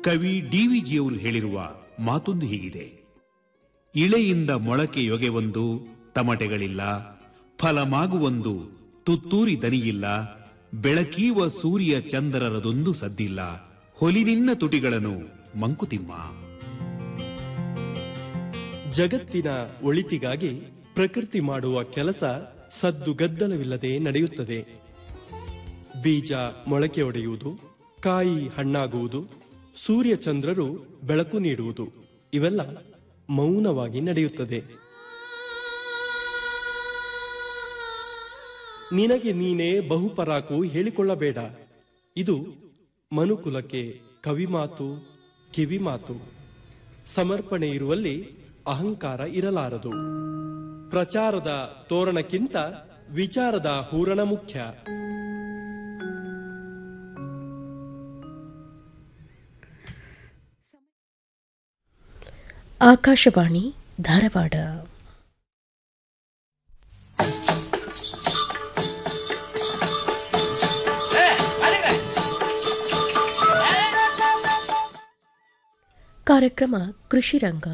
ಕವಿ ಡಿವಿಜಿಯವರು ಹೇಳಿರುವ ಮಾತೊಂದು ಹೀಗಿದೆ ಇಳೆಯಿಂದ ಮೊಳಕೆಯೊಗೆವೊಂದು ತಮಟೆಗಳಿಲ್ಲ ಫಲಮಾಗುವೊಂದು ತುತ್ತೂರಿ ದನಿಯಿಲ್ಲ ಬೆಳಕೀವ ಸೂರ್ಯ ಚಂದ್ರರದೊಂದು ಸದ್ದಿಲ್ಲ ಹೊಲಿನಿನ್ನ ತುಟಿಗಳನ್ನು ಮಂಕುತಿಮ್ಮ ಜಗತ್ತಿನ ಒಳಿತಿಗಾಗಿ ಪ್ರಕೃತಿ ಮಾಡುವ ಕೆಲಸ ಸದ್ದು ಗದ್ದಲವಿಲ್ಲದೆ ನಡೆಯುತ್ತದೆ ಬೀಜ ಮೊಳಕೆ ಒಡೆಯುವುದು ಕಾಯಿ ಹಣ್ಣಾಗುವುದು ಸೂರ್ಯಚಂದ್ರರು ಬೆಳಕು ನೀಡುವುದು ಇವೆಲ್ಲ ಮೌನವಾಗಿ ನಡೆಯುತ್ತದೆ ನಿನಗೆ ನೀನೇ ಬಹುಪರಾಕು ಹೇಳಿಕೊಳ್ಳಬೇಡ ಇದು ಮನುಕುಲಕ್ಕೆ ಕವಿಮಾತು ಕಿವಿಮಾತು ಸಮರ್ಪಣೆ ಇರುವಲ್ಲಿ ಅಹಂಕಾರ ಇರಲಾರದು ಪ್ರಚಾರದ ತೋರಣಕ್ಕಿಂತ ವಿಚಾರದ ಹೂರಣ ಮುಖ್ಯ ಆಕಾಶವಾಣಿ ಧಾರವಾಡ ಕಾರ್ಯಕ್ರಮ ಕೃಷಿ ರಂಗ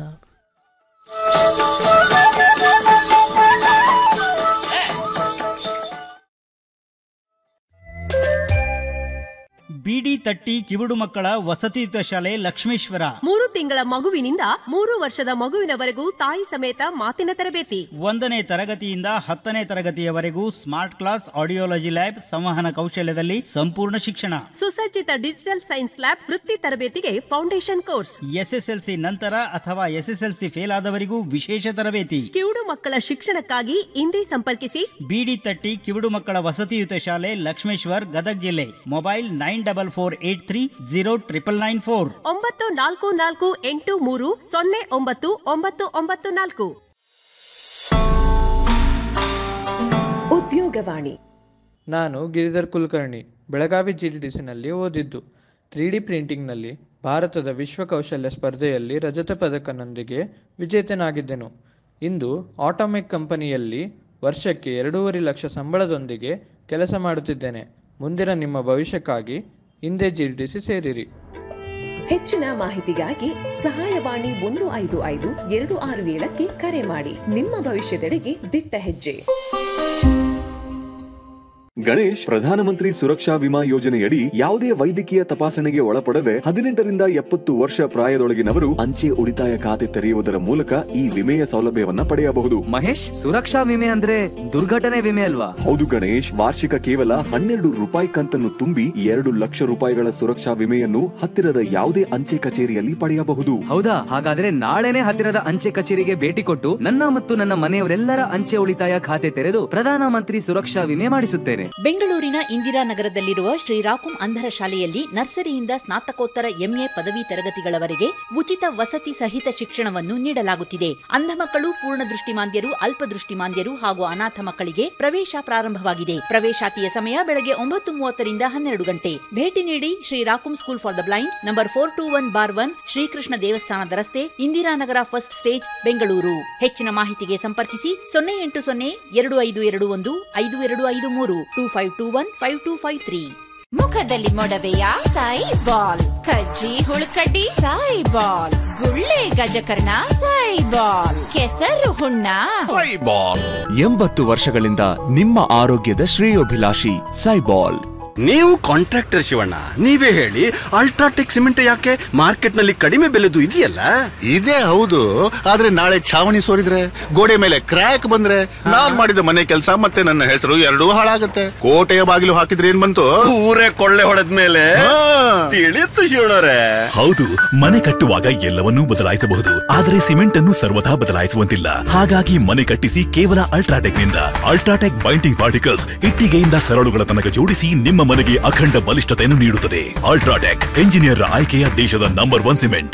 ಬಿಡಿ ತಟ್ಟಿ ಕಿವುಡು ಮಕ್ಕಳ ವಸತಿಯುತ ಶಾಲೆ ಲಕ್ಷ್ಮೇಶ್ವರ ಮೂರು ತಿಂಗಳ ಮಗುವಿನಿಂದ ಮೂರು ವರ್ಷದ ಮಗುವಿನವರೆಗೂ ತಾಯಿ ಸಮೇತ ಮಾತಿನ ತರಬೇತಿ ಒಂದನೇ ತರಗತಿಯಿಂದ ಹತ್ತನೇ ತರಗತಿಯವರೆಗೂ ಸ್ಮಾರ್ಟ್ ಕ್ಲಾಸ್ ಆಡಿಯೋಲಜಿ ಲ್ಯಾಬ್ ಸಂವಹನ ಕೌಶಲ್ಯದಲ್ಲಿ ಸಂಪೂರ್ಣ ಶಿಕ್ಷಣ ಸುಸಜ್ಜಿತ ಡಿಜಿಟಲ್ ಸೈನ್ಸ್ ಲ್ಯಾಬ್ ವೃತ್ತಿ ತರಬೇತಿಗೆ ಫೌಂಡೇಶನ್ ಕೋರ್ಸ್ ಎಸ್ಎಸ್ಎಲ್ಸಿ ನಂತರ ಅಥವಾ ಎಸ್ಎಸ್ಎಲ್ಸಿ ಫೇಲ್ ಆದವರಿಗೂ ವಿಶೇಷ ತರಬೇತಿ ಕಿವುಡು ಮಕ್ಕಳ ಶಿಕ್ಷಣಕ್ಕಾಗಿ ಇಂದೇ ಸಂಪರ್ಕಿಸಿ ಬಿಡಿ ತಟ್ಟಿ ಕಿವುಡು ಮಕ್ಕಳ ವಸತಿಯುತ ಶಾಲೆ ಲಕ್ಷ್ಮೇಶ್ವರ್ ಗದಗ್ ಜಿಲ್ಲೆ mobile nine double four eight three zero triple nine four ಒಂಬತ್ತು ನಾಲ್ಕು ನಾಲ್ಕು ಎಂಟು ಮೂರು ಸೊನ್ನೆ ಒಂಬತ್ತು ಒಂಬತ್ತು ಒಂಬತ್ತು ನಾಲ್ಕು ಉದ್ಯೋಗವಾಣಿ ನಾನು ಗಿರಿಧರ್ ಕುಲಕರ್ಣಿ ಬೆಳಗಾವಿ ಜಿಡಿಡಿಸಿನಲ್ಲಿ ಓದಿದ್ದು ತ್ರೀ ಡಿ ಪ್ರಿಂಟಿಂಗ್ನಲ್ಲಿ ಭಾರತದ ವಿಶ್ವ ಕೌಶಲ್ಯ ಸ್ಪರ್ಧೆಯಲ್ಲಿ ರಜತ ಪದಕನೊಂದಿಗೆ ವಿಜೇತನಾಗಿದ್ದೆನು ಇಂದು ಆಟೋಮೆಕ್ ಕಂಪನಿಯಲ್ಲಿ ವರ್ಷಕ್ಕೆ ಎರಡೂವರೆ ಲಕ್ಷ ಸಂಬಳದೊಂದಿಗೆ ಕೆಲಸ ಮಾಡುತ್ತಿದ್ದೇನೆ ಮುಂದಿನ ನಿಮ್ಮ ಭವಿಷ್ಯಕ್ಕಾಗಿ ಹಿಂದೆ ಜಿಡಿಡಿಸಿ ಸೇರಿರಿ ಹೆಚ್ಚಿನ ಮಾಹಿತಿಗಾಗಿ ಸಹಾಯವಾಣಿ ಒಂದು ಐದು ಐದು ಎರಡು ಆರು ಏಳಕ್ಕೆ ಕರೆ ಮಾಡಿ ನಿಮ್ಮ ಭವಿಷ್ಯದೆಡೆಗೆ ದಿಟ್ಟ ಹೆಜ್ಜೆ ಗಣೇಶ್ ಪ್ರಧಾನಮಂತ್ರಿ ಸುರಕ್ಷಾ ವಿಮಾ ಯೋಜನೆಯಡಿ ಯಾವುದೇ ವೈದ್ಯಕೀಯ ತಪಾಸಣೆಗೆ ಒಳಪಡದೆ ಹದಿನೆಂಟರಿಂದ ಎಪ್ಪತ್ತು ವರ್ಷ ಪ್ರಾಯದೊಳಗಿನವರು ಅಂಚೆ ಉಳಿತಾಯ ಖಾತೆ ತೆರೆಯುವುದರ ಮೂಲಕ ಈ ವಿಮೆಯ ಸೌಲಭ್ಯವನ್ನ ಪಡೆಯಬಹುದು ಮಹೇಶ್ ಸುರಕ್ಷಾ ವಿಮೆ ಅಂದ್ರೆ ದುರ್ಘಟನೆ ವಿಮೆ ಅಲ್ವಾ ಹೌದು ಗಣೇಶ್ ವಾರ್ಷಿಕ ಕೇವಲ ಹನ್ನೆರಡು ರೂಪಾಯಿ ಕಂತನ್ನು ತುಂಬಿ ಎರಡು ಲಕ್ಷ ರೂಪಾಯಿಗಳ ಸುರಕ್ಷಾ ವಿಮೆಯನ್ನು ಹತ್ತಿರದ ಯಾವುದೇ ಅಂಚೆ ಕಚೇರಿಯಲ್ಲಿ ಪಡೆಯಬಹುದು ಹೌದಾ ಹಾಗಾದ್ರೆ ನಾಳೆನೆ ಹತ್ತಿರದ ಅಂಚೆ ಕಚೇರಿಗೆ ಭೇಟಿ ಕೊಟ್ಟು ನನ್ನ ಮತ್ತು ನನ್ನ ಮನೆಯವರೆಲ್ಲರ ಅಂಚೆ ಉಳಿತಾಯ ಖಾತೆ ತೆರೆದು ಪ್ರಧಾನಮಂತ್ರಿ ಸುರಕ್ಷಾ ವಿಮೆ ಮಾಡಿಸುತ್ತೇನೆ ಬೆಂಗಳೂರಿನ ಇಂದಿರಾನಗರದಲ್ಲಿರುವ ಶ್ರೀರಾಕುಂ ಅಂಧರ ಶಾಲೆಯಲ್ಲಿ ನರ್ಸರಿಯಿಂದ ಸ್ನಾತಕೋತ್ತರ ಎಂಎ ಪದವಿ ತರಗತಿಗಳವರೆಗೆ ಉಚಿತ ವಸತಿ ಸಹಿತ ಶಿಕ್ಷಣವನ್ನು ನೀಡಲಾಗುತ್ತಿದೆ ಅಂಧ ಮಕ್ಕಳು ಪೂರ್ಣ ದೃಷ್ಟಿಮಾಂದ್ಯರು ಅಲ್ಪದೃಷ್ಟಿಮಾಂದ್ಯರು ಹಾಗೂ ಅನಾಥ ಮಕ್ಕಳಿಗೆ ಪ್ರವೇಶ ಪ್ರಾರಂಭವಾಗಿದೆ ಪ್ರವೇಶಾತಿಯ ಸಮಯ ಬೆಳಗ್ಗೆ ಒಂಬತ್ತು ಮೂವತ್ತರಿಂದ ಹನ್ನೆರಡು ಗಂಟೆ ಭೇಟಿ ನೀಡಿ ಶ್ರೀರಾಕುಂ school for the blind number four two one bar one Shri Krishna ದೇವಸ್ಥಾನದ ರಸ್ತೆ ಇಂದಿರಾನಗರ ಫಸ್ಟ್ ಸ್ಟೇಜ್ ಬೆಂಗಳೂರು ಹೆಚ್ಚಿನ ಮಾಹಿತಿಗೆ ಸಂಪರ್ಕಿಸಿ ಸೊನ್ನೆ ಎಂಟು ಸೊನ್ನೆ ಎರಡು ಐದು ಎರಡು ಒಂದು ಐದು ಎರಡು ಐದು ಮೂರು two five two one five two five three ಮುಖದಲ್ಲಿ ಮೊಡವೆಯ ಸಾಯಿ ಬಾಲ್ ಕಜ್ಜಿ ಹುಳುಕಡ್ಡಿ ಸಾಯಿ ಬಾಲ್ ಗುಳ್ಳೆ ಗಜಕರ್ಣ ಸಾಯಿ ಬಾಲ್ ಕೆಸರು ಹುಣ್ಣ ಎಂಬತ್ತು ವರ್ಷಗಳಿಂದ ನಿಮ್ಮ ಆರೋಗ್ಯದ ಶ್ರೇಯೋಭಿಲಾಷಿ ಸೈಬಾಲ್ ನೀವು ಕಾಂಟ್ರಾಕ್ಟರ್ ಶಿವಣ್ಣ ನೀವೇ ಹೇಳಿ ಅಲ್ಟ್ರಾಟೆಕ್ ಸಿಮೆಂಟ್ ಯಾಕೆ ಮಾರ್ಕೆಟ್ ನಲ್ಲಿ ಕಡಿಮೆ ಬೆಲೆದು ಇದೆಯಲ್ಲ ಇದೇ ಹೌದು ಆದ್ರೆ ನಾಳೆ ಛಾವಣಿ ಸೋರಿದ್ರೆ ಗೋಡೆ ಮೇಲೆ ಕ್ರ್ಯಾಕ್ ಬಂದ್ರೆ ನಾನ್ ಮಾಡಿದ ಮನೆ ಕೆಲಸ ಮತ್ತೆ ನನ್ನ ಹೆಸರು ಎರಡೂ ಹಾಳಾಗತ್ತೆ ಕೋಟೆಯ ಬಾಗಿಲು ಹಾಕಿದ್ರೆ ಏನ್ ಬಂತು ಊರೇ ಕೊಳ್ಳೆ ಹೊಡೆದ್ಮೇಲೆ ತಿಳಿತು ಶಿವಣ್ಣರೇ ಹೌದು ಮನೆ ಕಟ್ಟುವಾಗ ಎಲ್ಲವನ್ನೂ ಬದಲಾಯಿಸಬಹುದು ಆದರೆ ಸಿಮೆಂಟ್ ಅನ್ನು ಸರ್ವಥಾ ಬದಲಾಯಿಸುವಂತಿಲ್ಲ ಹಾಗಾಗಿ ಮನೆ ಕಟ್ಟಿಸಿ ಕೇವಲ ಅಲ್ಟ್ರಾಟೆಕ್ ನಿಂದ ಅಲ್ಟ್ರಾಟೆಕ್ ಬೈಂಡಿಂಗ್ ಪಾರ್ಟಿಕಲ್ಸ್ ಇಟ್ಟಿಗೆಯಿಂದ ಸರಳುಗಳ ತನಕ ಜೋಡಿಸಿ ನಿಮ್ಮ ಮನೆಗೆ ಅಖಂಡ ಬಲಿಷ್ಠತೆಯನ್ನು ನೀಡುತ್ತದೆ ಅಲ್ಟ್ರಾಟೆಕ್ ಎಂಜಿನಿಯರ್ ಆಯ್ಕೆಯ ದೇಶದ number one cement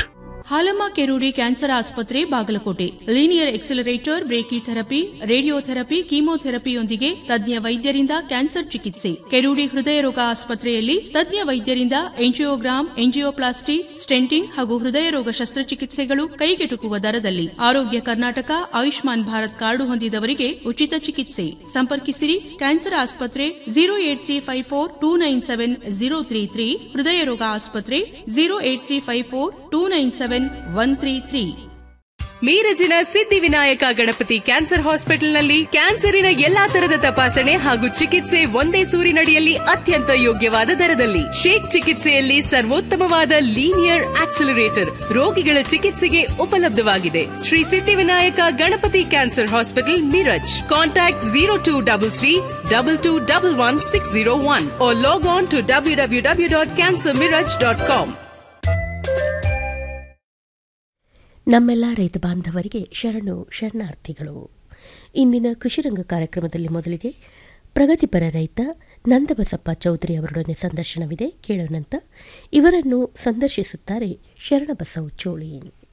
Halamma Kerudi cancer ಆಸ್ಪತ್ರೆ Bagalkot linear accelerator brachy therapy radiotherapy ಕೀಮೋಥೆರಪಿಯೊಂದಿಗೆ ತಜ್ಞ ವೈದ್ಯರಿಂದ ಕ್ಯಾನ್ಸರ್ ಚಿಕಿತ್ಸೆ ಕೆರೂಡಿ ಹೃದಯ ರೋಗ ಆಸ್ಪತ್ರೆಯಲ್ಲಿ ತಜ್ಞ ವೈದ್ಯರಿಂದ ಎಂಜಿಯೋಗ್ರಾಮ್ ಎಂಜಿಯೋಪ್ಲಾಸ್ಟಿ ಸ್ಟೆಂಟಿಂಗ್ ಹಾಗೂ ಹೃದಯ ರೋಗ ಶಸ್ತ್ರಚಿಕಿತ್ಸೆಗಳು ಕೈಗೆಟುಕುವ ದರದಲ್ಲಿ ಆರೋಗ್ಯ ಕರ್ನಾಟಕ ಆಯುಷ್ಮಾನ್ ಭಾರತ್ ಕಾರ್ಡು ಹೊಂದಿದವರಿಗೆ ಉಚಿತ ಚಿಕಿತ್ಸೆ ಸಂಪರ್ಕಿಸಿರಿ ಕ್ಯಾನ್ಸರ್ ಆಸ್ಪತ್ರೆ zero eight three five four two nine seven zero three three ಹೃದಯ ರೋಗ ಆಸ್ಪತ್ರೆ zero eight three five four two nine seven one three three ಮೀರಜಿನ ಸಿದ್ಧಿವಿನಾಯಕ ಗಣಪತಿ ಕ್ಯಾನ್ಸರ್ ಹಾಸ್ಪಿಟಲ್ನಲ್ಲಿ ಕ್ಯಾನ್ಸರಿನ ಎಲ್ಲಾ ತರದ ತಪಾಸಣೆ ಹಾಗೂ ಚಿಕಿತ್ಸೆ ಒಂದೇ ಸೂರಿನಡಿಯಲ್ಲಿ ಅತ್ಯಂತ ಯೋಗ್ಯವಾದ ದರದಲ್ಲಿ ಶೇಕ್ ಚಿಕಿತ್ಸೆಯಲ್ಲಿ ಸರ್ವೋತ್ತಮವಾದ ಲೀನಿಯರ್ ಆಕ್ಸಿಲರೇಟರ್ ರೋಗಿಗಳ ಚಿಕಿತ್ಸೆಗೆ ಉಪಲಬ್ಧವಾಗಿದೆ Shri Siddhivinayak Ganapati cancer hospital Miraj contact zero two double three double two double one six zero one log on to W W W dot cancer Miraj dot com ನಮ್ಮೆಲ್ಲ ರೈತ ಬಾಂಧವರಿಗೆ ಶರಣು ಶರಣಾರ್ಥಿಗಳು ಇಂದಿನ ಕೃಷಿರಂಗ ಕಾರ್ಯಕ್ರಮದಲ್ಲಿ ಮೊದಲಿಗೆ ಪ್ರಗತಿಪರ ರೈತ ನಂದಬಸಪ್ಪ ಚೌಧರಿ ಅವರೊಡನೆ ಸಂದರ್ಶನವಿದೆ ಕೇಳೋಣಂತ ಇವರನ್ನು ಸಂದರ್ಶಿಸುತ್ತಾರೆ ಶರಣಬಸವ್ ಚೋಳಿ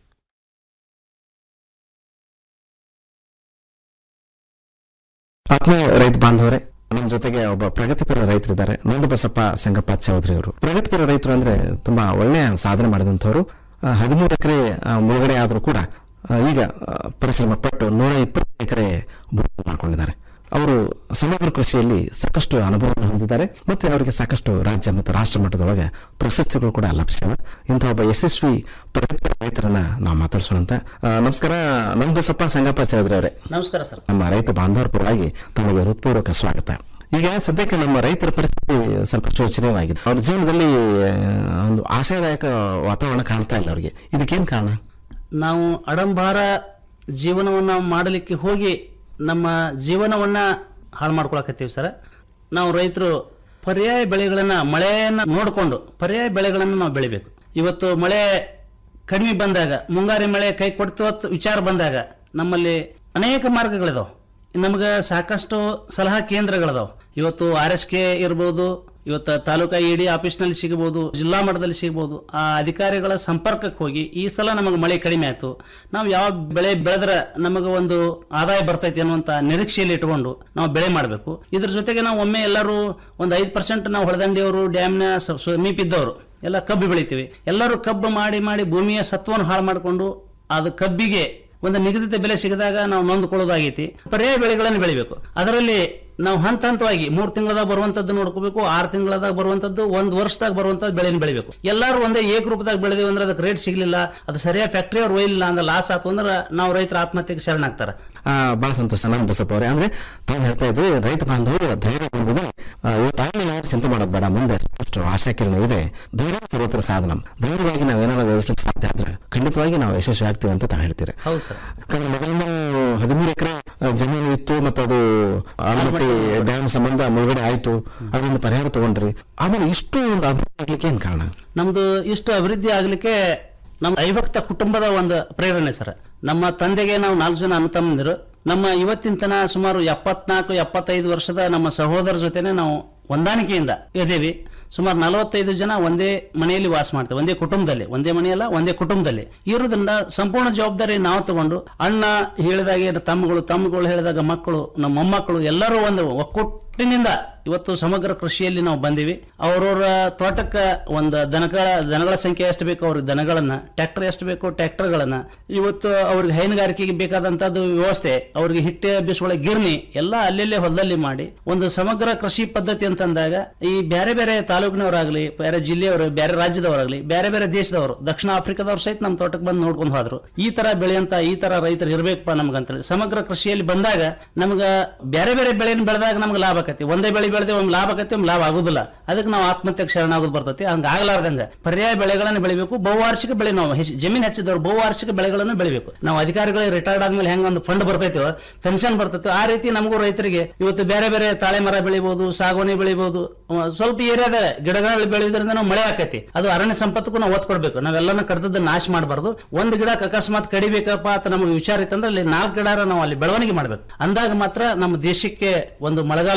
ಆತ್ಮೀಯ ರೈತ ಬಾಂಧವರೇ ನಮ್ಮ ಜೊತೆಗೆ ಒಬ್ಬ ಪ್ರಗತಿಪರ ರೈತರಿದ್ದಾರೆ ನಂದಬಸಪ್ಪ ಸಂಗಪ್ಪ ಚೌಧರಿ ಅವರು ಪ್ರಗತಿಪರ ರೈತರು ಅಂದ್ರೆ ತುಂಬಾ ಒಳ್ಳೆಯ ಸಾಧನೆ ಮಾಡಿದಂಥವ್ರು ಹದಿಮೂರು ಎಕರೆ ಮುಳುಗಡೆ ಆದರೂ ಕೂಡ ಆ, ಈಗ ಆ, ಪರಿಶ್ರಮ ಪಟ್ಟು ನೂರ ಇಪ್ಪತ್ತು ಎಕರೆ ಭೂಮಿ ಮಾಡ್ಕೊಂಡಿದ್ದಾರೆ ಅವರು ಸಮಗ್ರ ಕೃಷಿಯಲ್ಲಿ ಸಾಕಷ್ಟು ಅನುಭವವನ್ನು ಹೊಂದಿದ್ದಾರೆ ಮತ್ತೆ ಅವರಿಗೆ ಸಾಕಷ್ಟು ರಾಜ್ಯ ಮತ್ತು ರಾಷ್ಟ್ರ ಮಟ್ಟದೊಳಗೆ ಪ್ರಶಸ್ತಿಗಳು ಕೂಡ ಲಭಿಸಿವೆ ಇಂಥ ಒಬ್ಬ ಯಶಸ್ವಿ ಪ್ರಗತಿಪರ ರೈತರನ್ನ ನಾವು ಮಾತಾಡ್ಸೋಣಂತ ಆ, ನಮಸ್ಕಾರ ನಂದಬಸಪ್ಪ ಸಂಗಪ್ಪ ಚೌಧರಿ ಅವರೇ ನಮಸ್ಕಾರ ಸರ್ ನಮ್ಮ ರೈತ ಬಾಂಧವರ ಪರವಾಗಿ ತಮಗೆ ಹೃತ್ಪೂರ್ವಕ ಸ್ವಾಗತ ಈಗ ಸದ್ಯಕ್ಕೆ ನಮ್ಮ ರೈತರ ಪರಿಸ್ಥಿತಿ ಸ್ವಲ್ಪ ಶೋಚನೀಯವಾಗಿದೆ ಅವ್ರ ಜೀವನದಲ್ಲಿ ಆ, ಒಂದು ಆಶಾದಾಯಕ ವಾತಾವರಣ ಕಾಣ್ತಾ ಇಲ್ಲ ಅವರಿಗೆ ಇದಕ್ಕೇನ್ ಕಾರಣ ನಾವು ಅಡಂಬಾರ ಜೀವನವನ್ನ ಮಾಡಲಿಕ್ಕೆ ಹೋಗಿ ನಮ್ಮ ಜೀವನವನ್ನ ಹಾಳು ಮಾಡ್ಕೊಳಕತ್ತೀವಿ ಸರ್ ನಾವು ರೈತರು ಪರ್ಯಾಯ ಬೆಳೆಗಳನ್ನ ಮಳೆಯನ್ನ ನೋಡಿಕೊಂಡು ಪರ್ಯಾಯ ಬೆಳೆಗಳನ್ನು ನಾವು ಬೆಳಿಬೇಕು ಇವತ್ತು ಮಳೆ ಕಡಿಮೆ ಬಂದಾಗ ಮುಂಗಾರಿ ಮಳೆ ಕೈ ಕೊಡ್ತು ವಿಚಾರ ಬಂದಾಗ ನಮ್ಮಲ್ಲಿ ಅನೇಕ ಮಾರ್ಗಗಳಿದಾವೆ ನಮಗೆ ಸಾಕಷ್ಟು ಸಲಹಾ ಕೇಂದ್ರಗಳಿದಾವೆ ಇವತ್ತು ಆರ್ ಎಸ್ ಕೆ ಇರ್ಬೋದು ಇವತ್ತು ತಾಲೂಕಾ ಇ ಡಿ ಆಫೀಸ್ನಲ್ಲಿ ಸಿಗಬಹುದು ಜಿಲ್ಲಾ ಮಟ್ಟದಲ್ಲಿ ಸಿಗಬಹುದು ಆ ಅಧಿಕಾರಿಗಳ ಸಂಪರ್ಕಕ್ಕೆ ಹೋಗಿ ಈ ಸಲ ನಮಗೆ ಮಳೆ ಕಡಿಮೆ ಆಯ್ತು ನಾವು ಯಾವ ಬೆಳೆ ಬೆಳೆದ್ರೆ ನಮಗೆ ಒಂದು ಆದಾಯ ಬರ್ತೈತಿ ಅನ್ನುವಂತ ನಿರೀಕ್ಷೆಯಲ್ಲಿ ಇಟ್ಕೊಂಡು ನಾವು ಬೆಳೆ ಮಾಡಬೇಕು ಇದ್ರ ಜೊತೆಗೆ ನಾವು ಒಮ್ಮೆ ಎಲ್ಲರೂ ಒಂದು ಐದು ಪರ್ಸೆಂಟ್ ನಾವು ಹೊಳದಂಡಿಯವರು ಡ್ಯಾಮ್ನ ಸ- ಸಮೀಪ ಇದ್ದವರು ಎಲ್ಲ ಕಬ್ಬು ಬೆಳಿತೀವಿ ಎಲ್ಲರೂ ಕಬ್ಬು ಮಾಡಿ ಮಾಡಿ ಭೂಮಿಯ ಸತ್ವವನ್ನು ಹಾಳು ಮಾಡಿಕೊಂಡು ಅದು ಕಬ್ಬಿಗೆ ಒಂದು ನಿಗದಿತ ಬೆಲೆ ಸಿಗದಾಗ ನಾವು ನೊಂದ್ಕೊಳ್ಳೋದಾಗೈತಿ ಪರ್ಯಾಯ ಬೆಳೆಗಳನ್ನು ಬೆಳಿಬೇಕು ಅದರಲ್ಲಿ ನಾವು ಹಂತ ಹಂತವಾಗಿ ಮೂರ್ ತಿಂಗಳದಾಗ ಬರುವಂತದ್ದು ನೋಡ್ಕೋಬೇಕು ಆರು ತಿಂಗಳದಾಗ ಬರುವಂತದ್ದು ಒಂದ್ ವರ್ಷದಾಗ ಬರುವಂತದ್ದು ಬೆಳೆನ ಬೆಳಿಬೇಕು ಎಲ್ಲರೂ ಒಂದೇ ಏಕರೂಪದಾಗ ಬೆಳೆದೇವೆ ಅಂದ್ರೆ ಅದಕ್ಕೆ ರೇಟ್ ಸಿಗ್ಲಿಲ್ಲ ಅದು ಸರಿಯಾಗಿ ಫ್ಯಾಕ್ಟ್ರಿ ಅವ್ರು ಒಯ್ಲಿಲ್ಲ ಅಂದ್ರೆ ಲಾಸ್ ಆಯ್ತು ಅಂದ್ರೆ ನಾವು ರೈತರ ಆತ್ಮಹತ್ಯೆಗೆ ಶರಣಾಗ್ತಾರೆ ಆ, ಬಹಳ ಸಂತೋಷ ನಂದ ಬಸಪ್ಪ ಅವರೇ ಅಂದ್ರೆ ತಾವು ಹೇಳ್ತಾ ಇದ್ರಿ ರೈತ ಬಾಂಧವರು ಧೈರ್ಯ ಹೊಂದಿದೆ ಆ, ಇವತ್ತಾಗಲಿ ನಾವು ಚಿಂತೆ ಮಾಡೋದು ಬೇಡ ಮುಂದೆ ಸಾಕಷ್ಟು ಆಶಾಕಿರಣ ಇದೆ ಧೈರ್ಯ ಸರ್ವತ್ರ ಸಾಧನ ಧೈರ್ಯವಾಗಿ ನಾವು ಏನಾದ್ರು ವ್ಯವಸ್ಥಿಸಲಿಕ್ಕೆ ಸಾಧ್ಯ ಆದ್ರೆ ಖಂಡಿತವಾಗಿ ನಾವು ಯಶಸ್ವಿ ಆಗ್ತೀವಿ ಅಂತ ತಾವು ಹೇಳ್ತೀರಿ ಹೌದು ಸರ್ ಯಾಕಂದ್ರೆ ಮೊದಲಿಂದ ಹದಿಮೂರು ಎಕರೆ ಜಮೀನು ಇತ್ತು ಮತ್ತು ಅದು ಆಲಮಟ್ಟಿ ಡ್ಯಾಮ್ ಸಂಬಂಧ ಮುಳುಗಡೆ ಆಯ್ತು ಅದರಿಂದ ಪರಿಹಾರ ತಗೊಂಡ್ರಿ ಆಮೇಲೆ ಇಷ್ಟು ಒಂದು ಅಭಿವೃದ್ಧಿ ಆಗ್ಲಿಕ್ಕೆ ಏನ್ ಕಾರಣ ನಮ್ದು ಇಷ್ಟು ಅಭಿವೃದ್ಧಿ ಆಗ್ಲಿಕ್ಕೆ ನಮ್ಮ ಐಭಕ್ತ ಕುಟುಂಬದ ಒಂದು ಪ್ರೇರಣೆ ಸರ್ ನಮ್ಮ ತಂದೆಗೆ ನಾವು ನಾಲ್ಕು ಜನ ಅಣ್ಣ ತಮ್ಮಂದಿರು ನಮ್ಮ ಇವತ್ತಿನ ತನ ಸುಮಾರು ಎಪ್ಪತ್ನಾಲ್ಕು ಎಪ್ಪತ್ತೈದು ವರ್ಷದ ನಮ್ಮ ಸಹೋದರ ಜೊತೆನೆ ನಾವು ಹೊಂದಾಣಿಕೆಯಿಂದ ಇದ್ದೀವಿ ಸುಮಾರು ನಲವತ್ತೈದು ಜನ ಒಂದೇ ಮನೆಯಲ್ಲಿ ವಾಸ ಮಾಡ್ತೇವೆ ಒಂದೇ ಕುಟುಂಬದಲ್ಲಿ ಒಂದೇ ಮನೆಯಲ್ಲ ಒಂದೇ ಕುಟುಂಬದಲ್ಲಿ ಇರೋದ್ರಿಂದ ಸಂಪೂರ್ಣ ಜವಾಬ್ದಾರಿ ನಾವು ತಗೊಂಡು ಅಣ್ಣ ಹೇಳಿದಾಗೆ ತಮ್ಮಗಳು ತಮ್ಮಗಳು ಹೇಳಿದಾಗ ಮಕ್ಕಳು ನಮ್ಮ ಮೊಮ್ಮಕ್ಕಳು ಎಲ್ಲರೂ ಒಂದು ಒಕ್ಕೂಟಿನಿಂದ ಇವತ್ತು ಸಮಗ್ರ ಕೃಷಿಯಲ್ಲಿ ನಾವು ಬಂದಿವಿ ಅವ್ರವ್ರ ತೋಟಕ್ಕೆ ಒಂದು ದನಗಳ ದನಗಳ ಸಂಖ್ಯೆ ಎಷ್ಟು ಬೇಕು ಅವ್ರಿಗೆ ದನಗಳನ್ನ ಟ್ರ್ಯಾಕ್ಟರ್ ಎಷ್ಟು ಬೇಕು ಟ್ರ್ಯಾಕ್ಟರ್ಗಳನ್ನ ಇವತ್ತು ಅವ್ರಿಗೆ ಹೈನುಗಾರಿಕೆಗೆ ಬೇಕಾದಂತದ್ದು ವ್ಯವಸ್ಥೆ ಅವ್ರಿಗೆ ಹಿಟ್ಟೆ ಬಿಸುಗಳ ಗಿರ್ನಿ ಎಲ್ಲ ಅಲ್ಲೆಲ್ಲೇ ಹೊಲದಲ್ಲಿ ಮಾಡಿ ಒಂದು ಸಮಗ್ರ ಕೃಷಿ ಪದ್ಧತಿ ಅಂತಂದಾಗ ಈ ಬೇರೆ ಬೇರೆ ತಾಲೂಕಿನವರಾಗ್ಲಿ ಬೇರೆ ಜಿಲ್ಲೆಯವರು ಬೇರೆ ರಾಜ್ಯದವರಾಗ್ಲಿ ಬೇರೆ ಬೇರೆ ದೇಶದವರು ದಕ್ಷಿಣ ಆಫ್ರಿಕಾದವ್ರು ಸಹಿತ ನಮ್ಮ ತೋಟಕ್ಕೆ ಬಂದು ನೋಡ್ಕೊಂಡು ಹೋದ್ರು ಈ ತರ ಬೆಳೆಯಂತ ಈ ತರ ರೈತರು ಇರ್ಬೇಕಪ್ಪ ನಮ್ಗಂತೇಳಿ ಸಮಗ್ರ ಕೃಷಿಯಲ್ಲಿ ಬಂದಾಗ ನಮ್ಗ ಬೇರೆ ಬೇರೆ ಬೆಳೆಯನ್ನು ಬೆಳೆದಾಗ ನಮ್ಗೆ ಲಾಭ ಆಕತಿ ಒಂದೇ ಬೆಳೆ ಬೆಳೆದೆ ಒಂದು ಲಾಭ ಆಕತಿ ಒಂದು ಲಾಭ ಆಗುದಿಲ್ಲ ಅದಕ್ಕೆ ನಾವು ಆತ್ಮಹತ್ಯೆಗೆ ಶರಣಾಗೋದು ಬರ್ತೈತಿ ಹಂಗ ಆಗ್ಲಾರ್ದಂಗ ಪರ್ಯಾಯ ಬೆಳೆಗಳನ್ನು ಬೆಳಿಬೇಕು ಬಹುವಾರ್ಷಿಕ ಬೆಳೆ ನಾವು ಹೆಚ್ಚು- ಜಮೀನು ಹೆಚ್ಚಿದವರು ಬಹುವಾರ್ಷಿಕ ಬೆಳೆಗಳನ್ನು ಬೆಳಿಬೇಕು ನಾವು ಅಧಿಕಾರಿಗಳಿಗೆ ರಿಟೈರ್ಡ್ ಆದ್ಮೇಲೆ ಹೆಂಗ ಒಂದು ಫಂಡ್ ಬರ್ತೈತೋ ಪೆನ್ಷನ್ ಬರ್ತೈತೆ ಆ ರೀತಿ ನಮಗೂ ರೈತರಿಗೆ ಇವತ್ತು ಬೇರೆ ಬೇರೆ ತಾಳೆ ಮರ ಬೆಳಿಬಹುದು ಸಾಗುವನಿ ಬೆಳಿಬಹುದು ಅಹ್ ಸ್ವಲ್ಪ ಏರಿಯಾದ ಗಿಡಗಳು ಬೆಳೆಯೋದ್ರಿಂದ ನಾವು ಮಳೆ ಆಕೈತಿ ಅದು ಅರಣ್ಯ ಸಂಪತ್ತಕ್ಕೂ ನಾವು ಒತ್ತು ಕೊಡ್ಬೇಕು ನಾವೆಲ್ಲನ ಕಡ್ದದ್ದು ನಾಶ ಮಾಡಬಾರ್ದು ಒಂದು ಗಿಡ ಅಕಸ್ಮಾತ್ ಕಡಿಬೇಕಪ್ಪ ಅಂತ ನಮಗೆ ವಿಚಾರ ಇತ್ತಂದ್ರೆ ಅಲ್ಲಿ ನಾಲ್ಕು ಗಿಡ ನಾವು ಅಲ್ಲಿ ಬೆಳವಣಿಗೆ ಮಾಡ್ಬೇಕು ಅಂದಾಗ ಮಾತ್ರ ನಮ್ಮ ದೇಶಕ್ಕೆ ಒಂದು ಮಳೆಗಾಲ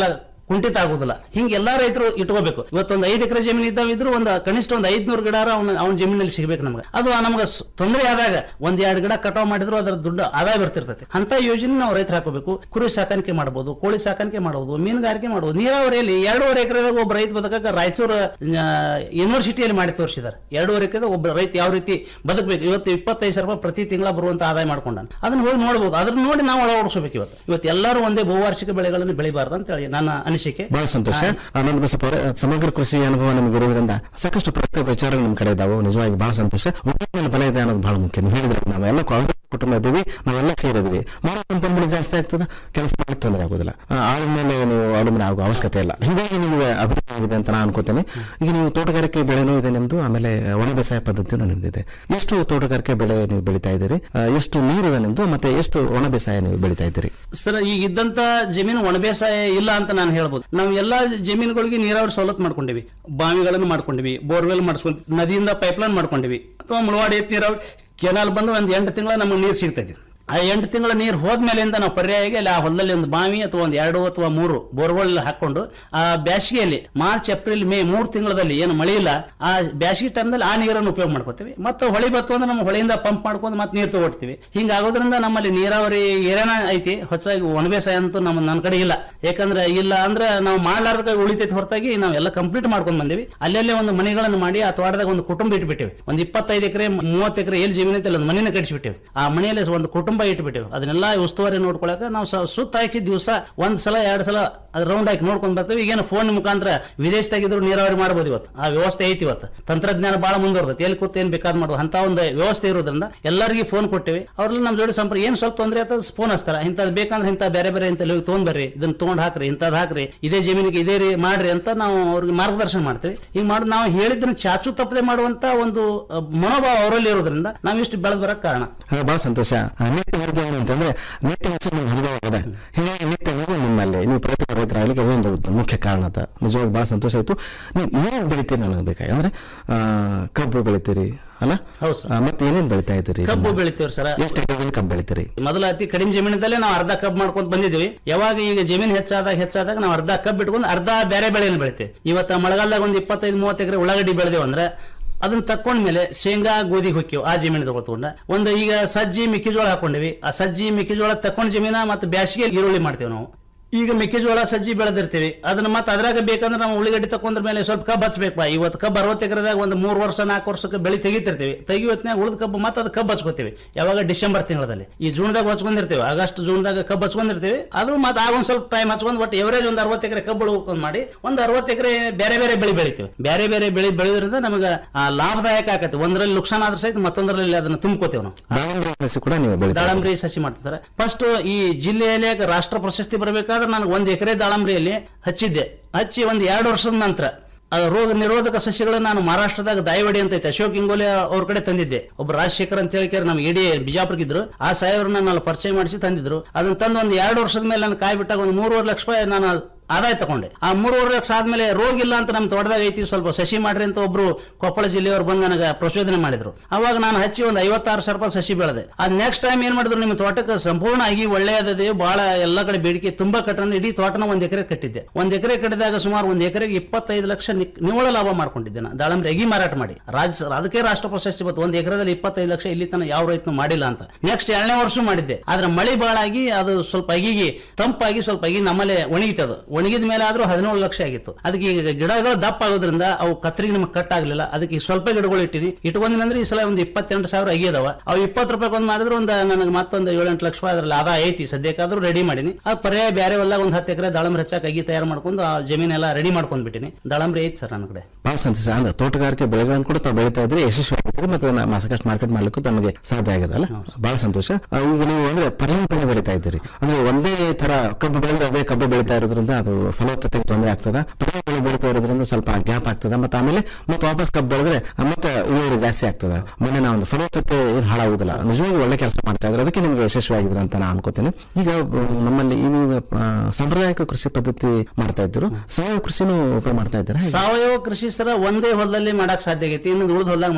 ಕುಂಠಿತ ಆಗುದಿಲ್ಲ ಹಿಂಗೆ ಎಲ್ಲಾ ರೈತರು ಇಟ್ಕೋಬೇಕು ಇವತ್ತೊಂದು ಐದು ಎಕರೆ ಜಮೀನು ಇದ್ದಾವ ಇದ್ರು ಒಂದು ಕನಿಷ್ಠ ಒಂದು ಐದ್ನೂರು ಗಿಡ ಅವನ ಅವನ ಜಮೀನಲ್ಲಿ ಸಿಗಬೇಕು ನಮ್ಗೆ ಅದು ನಮ್ಗೆ ಸ್- ತೊಂದರೆ ಆದಾಗ ಒಂದ್ ಎರಡು ಗಿಡ ಕಟಾವ್ ಮಾಡಿದ್ರು ಅದರ ದುಡ್ಡು ಆದಾಯ ಬರ್ತಿರ್ತೈತಿ ಅಂತ ಯೋಜನೆ ನಾವು ರೈತರು ಹಾಕೋಬೇಕು ಕುರಿ ಸಾಕಾಣಿಕೆ ಮಾಡಬಹುದು ಕೋಳಿ ಸಾಕಾಣಿಕೆ ಮಾಡಬಹುದು ಮೀನುಗಾರಿಕೆ ಮಾಡಬಹುದು ನೀರಾವರಿಯಲ್ಲಿ ಎರಡೂವರೆ ಎಕರೆದಾಗ ಒಬ್ಬ ರೈತ ಬದುಕಕ್ಕೆ ರಾಯಚೂರು ಆ, ಯೂನಿವರ್ಸಿಟಿಯಲ್ಲಿ ಮಾಡಿ ತೋರಿಸಿದ್ದಾರೆ ಎರಡೂವರೆ ಎಕರೆ ಒಬ್ಬ ರೈತ ಯಾವ ರೀತಿ ಬದುಕಬೇಕು ಇವತ್ತು ಇಪ್ಪತ್ತೈದು ಸಾವಿರ ರೂಪಾಯಿ ಪ್ರತಿ ತಿಂಗಳ ಬರುವಂತ ಆದಾಯ ಮಾಡ್ಕೊಂಡಾನ ಅದನ್ನ ಹೋಗಿ ನೋಡಬಹುದು ಅದನ್ನ ನೋಡಿ ನಾವು ಅಳವಡಿಸಬೇಕು ಇವತ್ತು ಇವತ್ತು ಎಲ್ಲರೂ ಒಂದೇ ಬಹುವಾರ್ಷಿಕ ಬೆಳೆಗಳನ್ನು ಬೆಳಿಬಾರ್ದು ಅಂತ ಹೇಳಿ ನನ್ನ ಅನಿಸಿಕೆ ಬಹಳ ಸಂತೋಷ ಆನಂದ ಬಸಪ್ಪ ಅವರೇ ಸಮಗ್ರ ಕೃಷಿ ಅನುಭವ ನಮಗೆ ಇರೋದ್ರಿಂದ ಸಾಕಷ್ಟು ಪ್ರತ್ಯೇಕ ವಿಚಾರಗಳು ನಮ್ಮ ಕಡೆ ಇದಾವೆ ನಿಜವಾಗಿ ಬಹಳ ಸಂತೋಷ ಒಟ್ಟಿನ ಮೇಲೆ ಬಲ ಇದೆ ಅನ್ನೋದು ಬಹಳ ಮುಖ್ಯ ನೀವು ಹೇಳಿದ್ರೆ ನಾವೆಲ್ಲ ಕಾಂಗ್ರೆಸ್ ಕುಟುಂಬ ಇದ್ದೀವಿ ನಾವೆಲ್ಲ ಸೇರಿದ್ವಿ ಮಾನವ ಸಂಪನ್ಮೂಲ ಜಾಸ್ತಿ ಆಗ್ತದ ಕೆಲಸ ಮಾಡಲಿಕ್ಕೆ ತೊಂದರೆ ಆಗೋದಿಲ್ಲ ಆ, ಆಳ ಮೇಲೆ ನೀವು ಅವಲಂಬನೆ ಆಗೋ ಅವಶ್ಯಕತೆ ಇಲ್ಲ ಹೀಗಾಗಿ ನೀವು ಅಭಿವೃದ್ಧಿ ಆಗಿದೆ ಅಂತ ನಾನು ಅನ್ಕೋತೇನೆ ಈಗ ನೀವು ತೋಟಗಾರಿಕೆ ಬೆಳೆನೂ ಇದೆ ನಿಮ್ದು ಆಮೇಲೆ ಒಣ ಬೇಸಾಯ ಪದ್ಧತಿನೂ ನಿಮ್ದಿದೆ ಎಷ್ಟು ತೋಟಗಾರಿಕೆ ಬೆಳೆ ನೀವು ಬೆಳಿತಾ ಇದ್ದೀರಿ ಆ, ಎಷ್ಟು ನೀರಿದೆ ನಿಮ್ದು ಮತ್ತೆ ಎಷ್ಟು ಒಣ ಬೇಸಾಯ ನೀವು ಬೆಳಿತಾ ಇದ್ದೀರಿ ಸರ್ ಈಗ ಇದ್ದಂತ ಜಮೀನು ಒಣ ಬೇಸಾಯ ಇಲ್ಲ ಅಂತ ನಾನು ಹೇಳ್ಬೋದು ನಾವು ಎಲ್ಲಾ ಜಮೀನುಗಳಿಗೆ ನೀರಾವರಿ ಸವಲತ್ತು ಮಾಡ್ಕೊಂಡಿವಿ ಬಾವಿಗಳನ್ನು ಮಾಡ್ಕೊಂಡಿವಿ ಬೋರ್ವೆಲ್ ಮಾಡಿಸ್ಕೊಂಡು ನದಿಯಿಂದ ಪೈಪ್ಲೈನ್ ಮಾಡ್ಕೊಂಡಿವಿ ಅಥವಾ ಮುಳವಾಡಿ ಎತ್ತ್ ನೀರಾವರಿ ಕೆನಾಲ್ ಬಂದು ಒಂದು ಎಂಟು ತಿಂಗಳ ನಮಗೆ ನೀರು ಸಿಗ್ತೈತಿ ಆ ಎಂಟು ತಿಂಗಳ ನೀರು ಹೋದ್ಮೇಲಿಂದ ನಾವು ಪರ್ಯಾಯವಾಗಿ ಅಲ್ಲಿ ಆ ಹೊಲದಲ್ಲಿ ಒಂದು ಬಾವಿ ಅಥವಾ ಒಂದು ಎರಡು ಅಥವಾ ಮೂರು ಬೋರ್ವೆಲ್ ಹಾಕೊಂಡು ಆ ಬೇಸಿಗೆಯಲ್ಲಿ ಮಾರ್ಚ್ ಏಪ್ರಿಲ್ ಮೇ ಮೂರು ತಿಂಗಳಲ್ಲಿ ಏನು ಮಳೆ ಇಲ್ಲ ಆ ಬೇಸಿಗೆ ಟೈಮ್ದಲ್ಲಿ ಆ ನೀರನ್ನು ಉಪಯೋಗ ಮಾಡ್ಕೋತೀವಿ ಮತ್ತೆ ಹೊಳಿ ಬತ್ತು ಅಂದ್ರೆ ನಮ್ಮ ಹೊಳೆಯಿಂದ ಪಂಪ್ ಮಾಡ್ಕೊಂಡು ಮತ್ತೆ ನೀರು ತಗೊಳ್ತೀವಿ ಹಿಂಗಾಗೋದ್ರಿಂದ ನಮ್ಮಲ್ಲಿ ನೀರಾವರಿ ಏರೇನ ಐತಿ ಹೊಸದಾಗಿ ಒಣ ಬೇಸಾಯ ಅಂತೂ ನಮ್ಮ ನನ್ನ ಕಡೆ ಇಲ್ಲ ಯಾಕಂದ್ರೆ ಇಲ್ಲ ಅಂದ್ರೆ ನಾವು ಮಾಡ್ಲಾರ್ದ ಉಳಿತೈತಿ ಹೊರತಾಗಿ ನಾವೆಲ್ಲ ಕಂಪ್ಲೀಟ್ ಮಾಡ್ಕೊಂಡು ಬಂದಿವಿ ಅಲ್ಲಲ್ಲೇ ಒಂದು ಮನೆಗಳನ್ನು ಮಾಡಿ ಆ ತೋಟದಾಗ ಒಂದು ಕುಟುಂಬ ಇಟ್ಬಿಟ್ಟಿವಿ ಒಂದು ಇಪ್ಪತ್ತೈದು ಎಕರೆ ಮೂವತ್ತು ಎಕರೆ ಎಲ್ಲಿ ಜಮೀನು ಐತೆ ಅಲ್ಲಿ ಒಂದು ಮನೆನ ಕಟ್ಟಿಸ್ಬಿಟ್ಟಿವಿ ಆ ಮನೆಯಲ್ಲಿ ಒಂದು ಕುಟುಂಬ ಇಟ್ಬಿಟ್ಟಿವಿ ಅದನ್ನೆಲ್ಲ ಉಸ್ತುವಾರಿ ನೋಡ್ಕೊಳಕ ನಾವು ಸ- ಸುತ್ತ ಹಾಕಿ ದಿವಸ ಒಂದ್ ಸಲ ಎರಡು ಸಲ ರೌಂಡ್ ಹಾಕಿ ನೋಡ್ಕೊಂಡ್ ಬರ್ತೀವಿ ಈಗೇನು ಫೋನ್ ಮುಖಾಂತರ ವಿದೇಶದಾಗಿದ್ರು ನೀರಾವರಿ ಮಾಡ್ಬೋದು ಇವತ್ತು ಆ ವ್ಯವಸ್ಥೆ ಐತಿ ಇವತ್ತು ತಂತ್ರಜ್ಞಾನ ಬಹಳ ಮುಂದುವರ್ತೈತಿ ಎಲ್ಲಿ ಕೂತ್ ಏನ್ ಬೇಕಾದ್ ಮಾಡುದು ಅಂತ ಒಂದು ವ್ಯವಸ್ಥೆ ಇರೋದ್ರಿಂದ ಎಲ್ಲರಿಗೂ ಫೋನ್ ಕೊಟ್ಟಿವಿ ಅವ್ರಲ್ಲಿ ನಮ್ಮ ಜೋಡಿ ಸಂಪರ್ಕ ಏನ್ ಸ್ವಲ್ಪ ತೊಂದರೆ ಆಯ್ತದ ಫೋನ್ ಹಚ್ತಾರ ಇಂಥದ್ದು ಬೇಕಂದ್ರೆ ಇಂಥ ಬೇರೆ ಬೇರೆ ಇಂಥ ಹೋಗಿ ತೊಗೊಂಡ್ ಬರ್ರಿ ಇದನ್ನ ತೊಗೊಂಡ್ ಹಾಕ್ರಿ ಇಂಥದ್ದು ಹಾಕ್ರಿ ಇದೇ ಜಮೀನಿಗೆ ಇದೇ ರೀ ಮಾಡ್ರಿ ಅಂತ ನಾವು ಅವ್ರಿಗೆ ಮಾರ್ಗದರ್ಶನ ಮಾಡ್ತೀವಿ ಈಗ ಮಾಡಿ ನಾವು ಹೇಳಿದ್ದನ್ನ ಚಾಚು ತಪ್ಪದೆ ಮಾಡುವಂತ ಒಂದು ಅಹ್, ಮನೋಭಾವ ಅವರಲ್ಲಿ ಇರೋದ್ರಿಂದ ನಾವು ಇಷ್ಟು ಬೆಳೆದ್ ಬರಕ್ ಕಾರಣ ಅದು ಬಹಳ ಸಂತೋಷ ಆ, ನಿತ್ಯ ಹರಿದೇವನು ಅಂತಂದ್ರೆ ನಿತ್ಯ ಹೆಚ್ಚು ನಿಮ್ಗೆ ಅನುಭವ ಇದೆ ಹೀಗಾಗಿ ನಿತ್ಯ ನೀವು ನಿಮ್ಮಲ್ಲಿ ನೀವು ಪ್ರತಿಭಾ ರೈತರಾಗಲಿಕ್ಕೆ ಅದೊಂದು ಮುಖ್ಯ ಕಾರಣ ಅಂತ ನಿಜವಾಗಿ ಬಹಳ ಸಂತೋಷ ಆಯ್ತು ನೀವು ಏನೇನು ಬೆಳಿತೀರಿ ನನಗೆ ಬೇಕಾಗಿ ಅಂದ್ರೆ ಆ, ಕಬ್ಬು ಬೆಳಿತೀರಿ ಅಲ್ಲ ಆ, ಮತ್ತೆ ಏನೇನು ಬೆಳಿತಾ ಇದ್ದೀರಿ ಕಬ್ಬು ಬೆಳಿತೀವ್ರಿ ಸರ್ ಎಷ್ಟು ಎಕರೆದಲ್ಲಿ ಕಬ್ಬು ಬೆಳಿತೀರಿ ಮೊದಲ ಅತಿ ಕಡಿಮೆ ಜಮೀನದಲ್ಲೇ ನಾವು ಅರ್ಧ ಕಬ್ಬು ಮಾಡ್ಕೊಂತ ಬಂದಿದ್ವಿ ಯಾವಾಗ ಈಗ ಜಮೀನು ಹೆಚ್ಚಾದಾಗ ಹೆಚ್ಚಾದಾಗ ನಾವು ಅರ್ಧ ಕಬ್ಬು ಇಟ್ಕೊಂಡು ಅರ್ಧ ಬೇರೆ ಬೆಳೆಯನ್ನು ಬೆಳಿತೀವಿ ಇವತ್ತು ಮಳೆಗಾಲದಾಗ ಒಂದು ಇಪ್ಪತ್ತೈದು ಮೂವತ್ತು ಎಕರೆ ಉಳ್ಳಾಗಡ್ಡಿ ಬೆಳೆದೇವು ಅಂದ್ರೆ ಅದನ್ನ ತಕೊಂಡ್ಮೇಲೆ ಶೇಂಗಾ ಗೋಧಿ ಹೊಕ್ಕಿವ್ ಆ ಜಮೀನು ತಗೊಂಡ ಒಂದು ಈಗ ಸಜ್ಜಿ ಮೆಕ್ಕೆಜೋಳ ಹಾಕೊಂಡಿವಿ ಆ ಸಜ್ಜಿ ಮೆಕ್ಕೆಜೋಳ ತಕೊಂಡ್ ಜಮೀನ ಮತ್ತೆ ಬ್ಯಾಸಿಗೆ ಈರುಳ್ಳಿ ಮಾಡ್ತೀವಿ ನಾವು ಈಗ ಮೆಕ್ಕೆಜೋಳ ಸಜ್ಜಿ ಬೆಳೆದಿರ್ತೀವಿ ಅದನ್ನ ಮತ್ತೆ ಅದ್ರಾಗ ಬೇಕಂದ್ರೆ ನಾವು ಉಳ್ಳಿಗಡ್ಡಿ ತಕೊಂಡ್ರ ಮೇಲೆ ಸ್ವಲ್ಪ ಕಬ್ಬು ಹಚ್ಬೇಕು ಇವತ್ತು ಕಬ್ಬು ಅರವತ್ತು ಎಕರೆದಾಗ ಒಂದು ಮೂರು ವರ್ಷ ನಾಲ್ಕು ವರ್ಷಕ್ಕೆ ಬೆಳೆ ತೆಗಿತಿರ್ತೀವಿ ತೆಗಿವತ್ನಾಗ ಉಳಿದ ಕಬ್ಬು ಮತ್ತೆ ಅದು ಕಬ್ಬು ಹಚ್ಕೋತೀವಿ ಯಾವಾಗ ಡಿಸೆಂಬರ್ ತಿಂಗಳಲ್ಲಿ ಈ ಜೂನ್ದಾಗ ಹಚ್ಕೊಂಡಿರ್ತೀವಿ ಆಗಸ್ಟ್ ಜೂನ್ದಾಗ ಕಬ್ಬು ಹಚ್ಕೊಂಡಿರ್ತೀವಿ ಅದು ಮತ್ತೆ ಆಗ ಒಂದ್ ಸ್ವಲ್ಪ ಟೈಮ್ ಹಚ್ಕೊಂಡು ಒಟ್ಟು ಎವರೇಜ್ ಒಂದು ಅರವತ್ತು ಎಕರೆ ಕಬ್ಬು ಉಳ್ಕೊಂಡ್ ಮಾಡಿ ಒಂದು ಅರವತ್ತು ಎಕರೆ ಬೇರೆ ಬೇರೆ ಬೆಳೆ ಬೆಳಿತೀವಿ ಬೇರೆ ಬೇರೆ ಬೆಳೆ ಬೆಳೆಯೋದ್ರಿಂದ ನಮಗೆ ಲಾಭದಾಯಕ ಆಕತಿ ಒಂದರಲ್ಲಿ ನುಕ್ಸಾನ ಆದ್ರೆ ಸಹಿತ ಮತ್ತೊಂದರಲ್ಲಿ ಅದನ್ನ ತುಂಬ್ಕೋತೀವಿ ನಾವು ದಾಳಿಂಬೆ ಸಸಿ ಕೂಡ ನೀವು ಬೆಳಿತಾ ದಾಳಂಬ್ರಿ ಸಸಿ ಮಾಡ್ತಾರೆ ಫಸ್ಟ್ ಈ ಜಿಲ್ಲೆಯಲ್ಲಿ ರಾಷ್ಟ್ರ ಪ್ರಶಸ್ತಿ ಬರಬೇಕಾದ್ರೆ ನಾನು ಒಂದ್ ಎಕರೆ ದಾಳಂಬ್ರಿಯಲ್ಲಿ ಹಚ್ಚಿದ್ದೆ ಹಚ್ಚಿ ಒಂದ್ ಎರಡು ವರ್ಷದ ನಂತರ ಆ ರೋಗ ನಿರೋಧಕ ಸಸ್ಯಗಳನ್ನ ನಾನು ಮಹಾರಾಷ್ಟ್ರದಾಗ ದಾಯವಾಡಿ ಅಂತ ಐತೆ ಅಶೋಕ್ ಇಂಗೋಲೆ ಅವ್ರ ಕಡೆ ತಂದಿದ್ದೆ ಒಬ್ಬ ರಾಜಶೇಖರ್ ಅಂತ ಹೇಳಿ ನಮ್ಮ ಇಡೀ ಬಿಜಾಪುರಕ್ಕಿದ್ರು ಆ ಸಾಹೇಬ್ರನ್ನ ನಾನು ಪರಿಚಯ ಮಾಡಿಸಿ ತಂದಿದ್ರು ಅದನ್ನ ತಂದು ಒಂದು ಎರಡು ವರ್ಷದ ಮೇಲೆ ನಾನು ಕಾಯಿ ಬಿಟ್ಟಾಗ ಒಂದು ಮೂರುವರೆ ಲಕ್ಷ ರೂಪಾಯಿ ನಾನು ಆದಾಯ ತಗೊಂಡೆ ಆ ಮೂರುವರೆ ಲಕ್ಷ ಆದ್ಮೇಲೆ ರೋಗ ಇಲ್ಲ ಅಂತ ನಮ್ಮ ತೋಟದಾಗ ಐತಿ ಸ್ವಲ್ಪ ಸಸಿ ಮಾಡ್ರಿ ಅಂತ ಒಬ್ರು ಕೊಪ್ಪಳ ಜಿಲ್ಲೆಯವರು ಬಂದು ನನಗೆ ಪ್ರಚೋದನೆ ಮಾಡಿದ್ರು ಅವಾಗ ನಾನು ಹಚ್ಚಿ ಒಂದು ಐವತ್ತಾರು ಸಾವಿರ ರೂಪಾಯಿ ಸಸಿ ಬೆಳೆದೆ ಅದ್ ನೆಕ್ಸ್ಟ್ ಟೈಮ್ ಏನ್ ಮಾಡಿದ್ರು ನಿಮ್ಮ ತೋಟಕ್ಕೆ ಸಂಪೂರ್ಣ ಆಗಿ ಒಳ್ಳೆಯದೇ ಬಹಳ ಎಲ್ಲ ಕಡೆ ಬೇಡಿಕೆ ತುಂಬಾ ಕಟ್ಟಂದ್ರೆ ಇಡೀ ತೋಟನ ಒಂದ್ ಎಕರೆ ಕಟ್ಟಿದ್ದೆ ಒಂದ್ ಎಕರೆ ಕಟ್ಟಿದಾಗ ಸುಮಾರು ಒಂದ್ ಎಕರೆಗೆ ಇಪ್ಪತ್ತೈದು ಲಕ್ಷ ನಿಕ್- ನಿವ್ವಳ ಲಾಭ ಮಾಡ್ಕೊಂಡಿದ್ದೆ ನಾನು ದಾಳಂಬ್ರಿ ಅಗಿ ಮಾರಾಟ ಮಾಡಿ ರಾಜ್ಯ ಅದಕ್ಕೆ ರಾಷ್ಟ್ರ ಪ್ರಶಸ್ತಿ ಬಂತು ಒಂದ್ ಎಕರೆದಲ್ಲಿ ಇಪ್ಪತ್ತೈದು ಲಕ್ಷ ಇಲ್ಲಿ ತನಕ ಯಾವ ರೈತನು ಮಾಡಿಲ್ಲ ಅಂತ ನೆಕ್ಸ್ಟ್ ಎರಡನೇ ವರ್ಷ ಮಾಡಿದ್ದೆ ಆದ್ರೆ ಮಳೆ ಬಾಳ ಆಗಿ ಅದು ಸ್ವಲ್ಪ ಅಗಿಗೆ ತಂಪಾಗಿ ಸ್ವಲ್ಪ ಅಗಿ ನಮ್ಮಲ್ಲೇ ಒಣಗಿತದು ಒಣಗಿದ ಮೇಲೆ ಆದ್ರೂ ಹದಿನೇಳು ಲಕ್ಷ ಆಗಿತ್ತು ಅದಕ್ಕೆ ಈಗ ಗಿಡಗಳು ದಪ್ಪ ಆಗೋದ್ರಿಂದ ಅವು ಕತ್ರಿಗೆ ನಮಗೆ ಕಟ್ ಆಗ್ಲಿಲ್ಲ ಅದಕ್ಕೆ ಈಗ ಸ್ವಲ್ಪ ಗಿಡಗಳು ಇಟ್ಟಿನಿ ಇಟ್ಕೊಂಡಿನಂದ್ರೆ ಈ ಸಲ ಒಂದು ಇಪ್ಪತ್ತೆಂಟು ಸಾವಿರ ಅಗಿ ಅದಾವ ಅವು ಇಪ್ಪತ್ತು ರೂಪಾಯಿ ಒಂದು ಮಾಡಿದ್ರೆ ಒಂದು ನನಗೆ ಮತ್ತೊಂದು ಏಳೆಂಟು ಲಕ್ಷ ರೂಪಾಯಿ ಅದ್ರಲ್ಲಿ ಆದಾಯ ಐತಿ ಸದ್ಯಕ್ಕಾದ್ರೂ ರೆಡಿ ಮಾಡೀನಿ ಅದು ಪರ್ಯಾಯ ಬೇರೆ ಹೊಲ್ದಾಗ ಒಂದು ಹತ್ತು ಎಕರೆ ದಾಳಂಬ್ರಿ ಹಚ್ಚಾಕ ಅಗಿ ತಯಾರು ಮಾಡ್ಕೊಂಡು ಆ ಜಮೀನೆಲ್ಲ ರೆಡಿ ಮಾಡ್ಕೊಂಡ್ಬಿಟ್ಟಿನಿ ದಾಳಂಬ್ರಿ ಐತಿ ಸರ್ ನನ್ನ ಕಡೆ ಬಹಳ ಸಂತೋಷ ಅಂದ್ರೆ ತೋಟಗಾರಿಕೆ ಬೆಳೆಗಳನ್ನು ಕೂಡ ತಾವು ಬೆಳೀತಾ ಇದ್ರೆ ಯಶಸ್ವಿ ಆಗಿದ್ರೆ ಮತ್ತೆ ಅದನ್ನ ಸಾಕಷ್ಟು ಮಾರ್ಕೆಟ್ ಮಾಡ್ಲಿಕ್ಕೂ ತಮಗೆ ಸಾಧ್ಯ ಆಗಿದೆ ಅಲ್ಲ ಬಹಳ ಸಂತೋಷ ಆ, ಈಗ ನೀವು ಅಂದ್ರೆ ಪರ್ಯಾಯ ಬೆಳೀತಾ ಇದ್ದೀರಿ ಅಂದ್ರೆ ಒಂದೇ ತರ ಕಬ್ಬು ಬೆಳೆದ್ರೆ ಅದೇ ಕಬ್ಬು ಬೆಳೀತಾ ಇರೋದ್ರಿಂದ ಅದು ಫಲವತ್ತತೆಗೆ ತೊಂದರೆ ಆಗ್ತದ ಪರ್ಯಾಯ ಬೆಳೆ ಬೆಳೀತಾ ಇರೋದ್ರಿಂದ ಸ್ವಲ್ಪ ಗ್ಯಾಪ್ ಆಗ್ತದ ಮತ್ತೆ ಆಮೇಲೆ ಮತ್ತೆ ವಾಪಸ್ ಕಬ್ಬು ಬೆಳೆದ್ರೆ ಆ, ಮತ್ತೆ ಇಳುವರಿ ಜಾಸ್ತಿ ಆಗ್ತದ ಮೊನ್ನೆ ನಾವು ಒಂದು ಫಲವತ್ತತೆ ಏನು ಹಾಳಾಗುದಿಲ್ಲ ನಿಜವಾಗಿ ಒಳ್ಳೆ ಕೆಲಸ ಮಾಡ್ತಾ ಇದ್ರೆ ಅದಕ್ಕೆ ನಿಮ್ಗೆ ಯಶಸ್ವಿ ಆಗಿದ್ರೆ ಅಂತ ನಾನು ಅನ್ಕೋತೇನೆ ಈಗ ಆ, ನಮ್ಮಲ್ಲಿ ಈ ನೀವು ಆ, ಸಾಂಪ್ರದಾಯಿಕ ಕೃಷಿ ಪದ್ಧತಿ ಮಾಡ್ತಾ ಇದ್ರು ಸಾವಯವ ಕೃಷಿನೂ ಉಪಯೋಗ ಮಾಡ್ತಾ ಇದ್ದೀರಾ ಹೇಗೆ? ಸಾವಯವ ಕೃಷಿ ಸರ ಒಂದೇ ಹೊಲದಲ್ಲಿ ಮಾಡಕ್ ಸಾಧ್ಯ ಆಗೈತಿ ಇನ್ನೊಂದು ಉಳಿದ ಹೊಲದಾಗ ಮಾಡಕ್ ಸಾಧ್ಯ ಆಗಿಲ್ಲ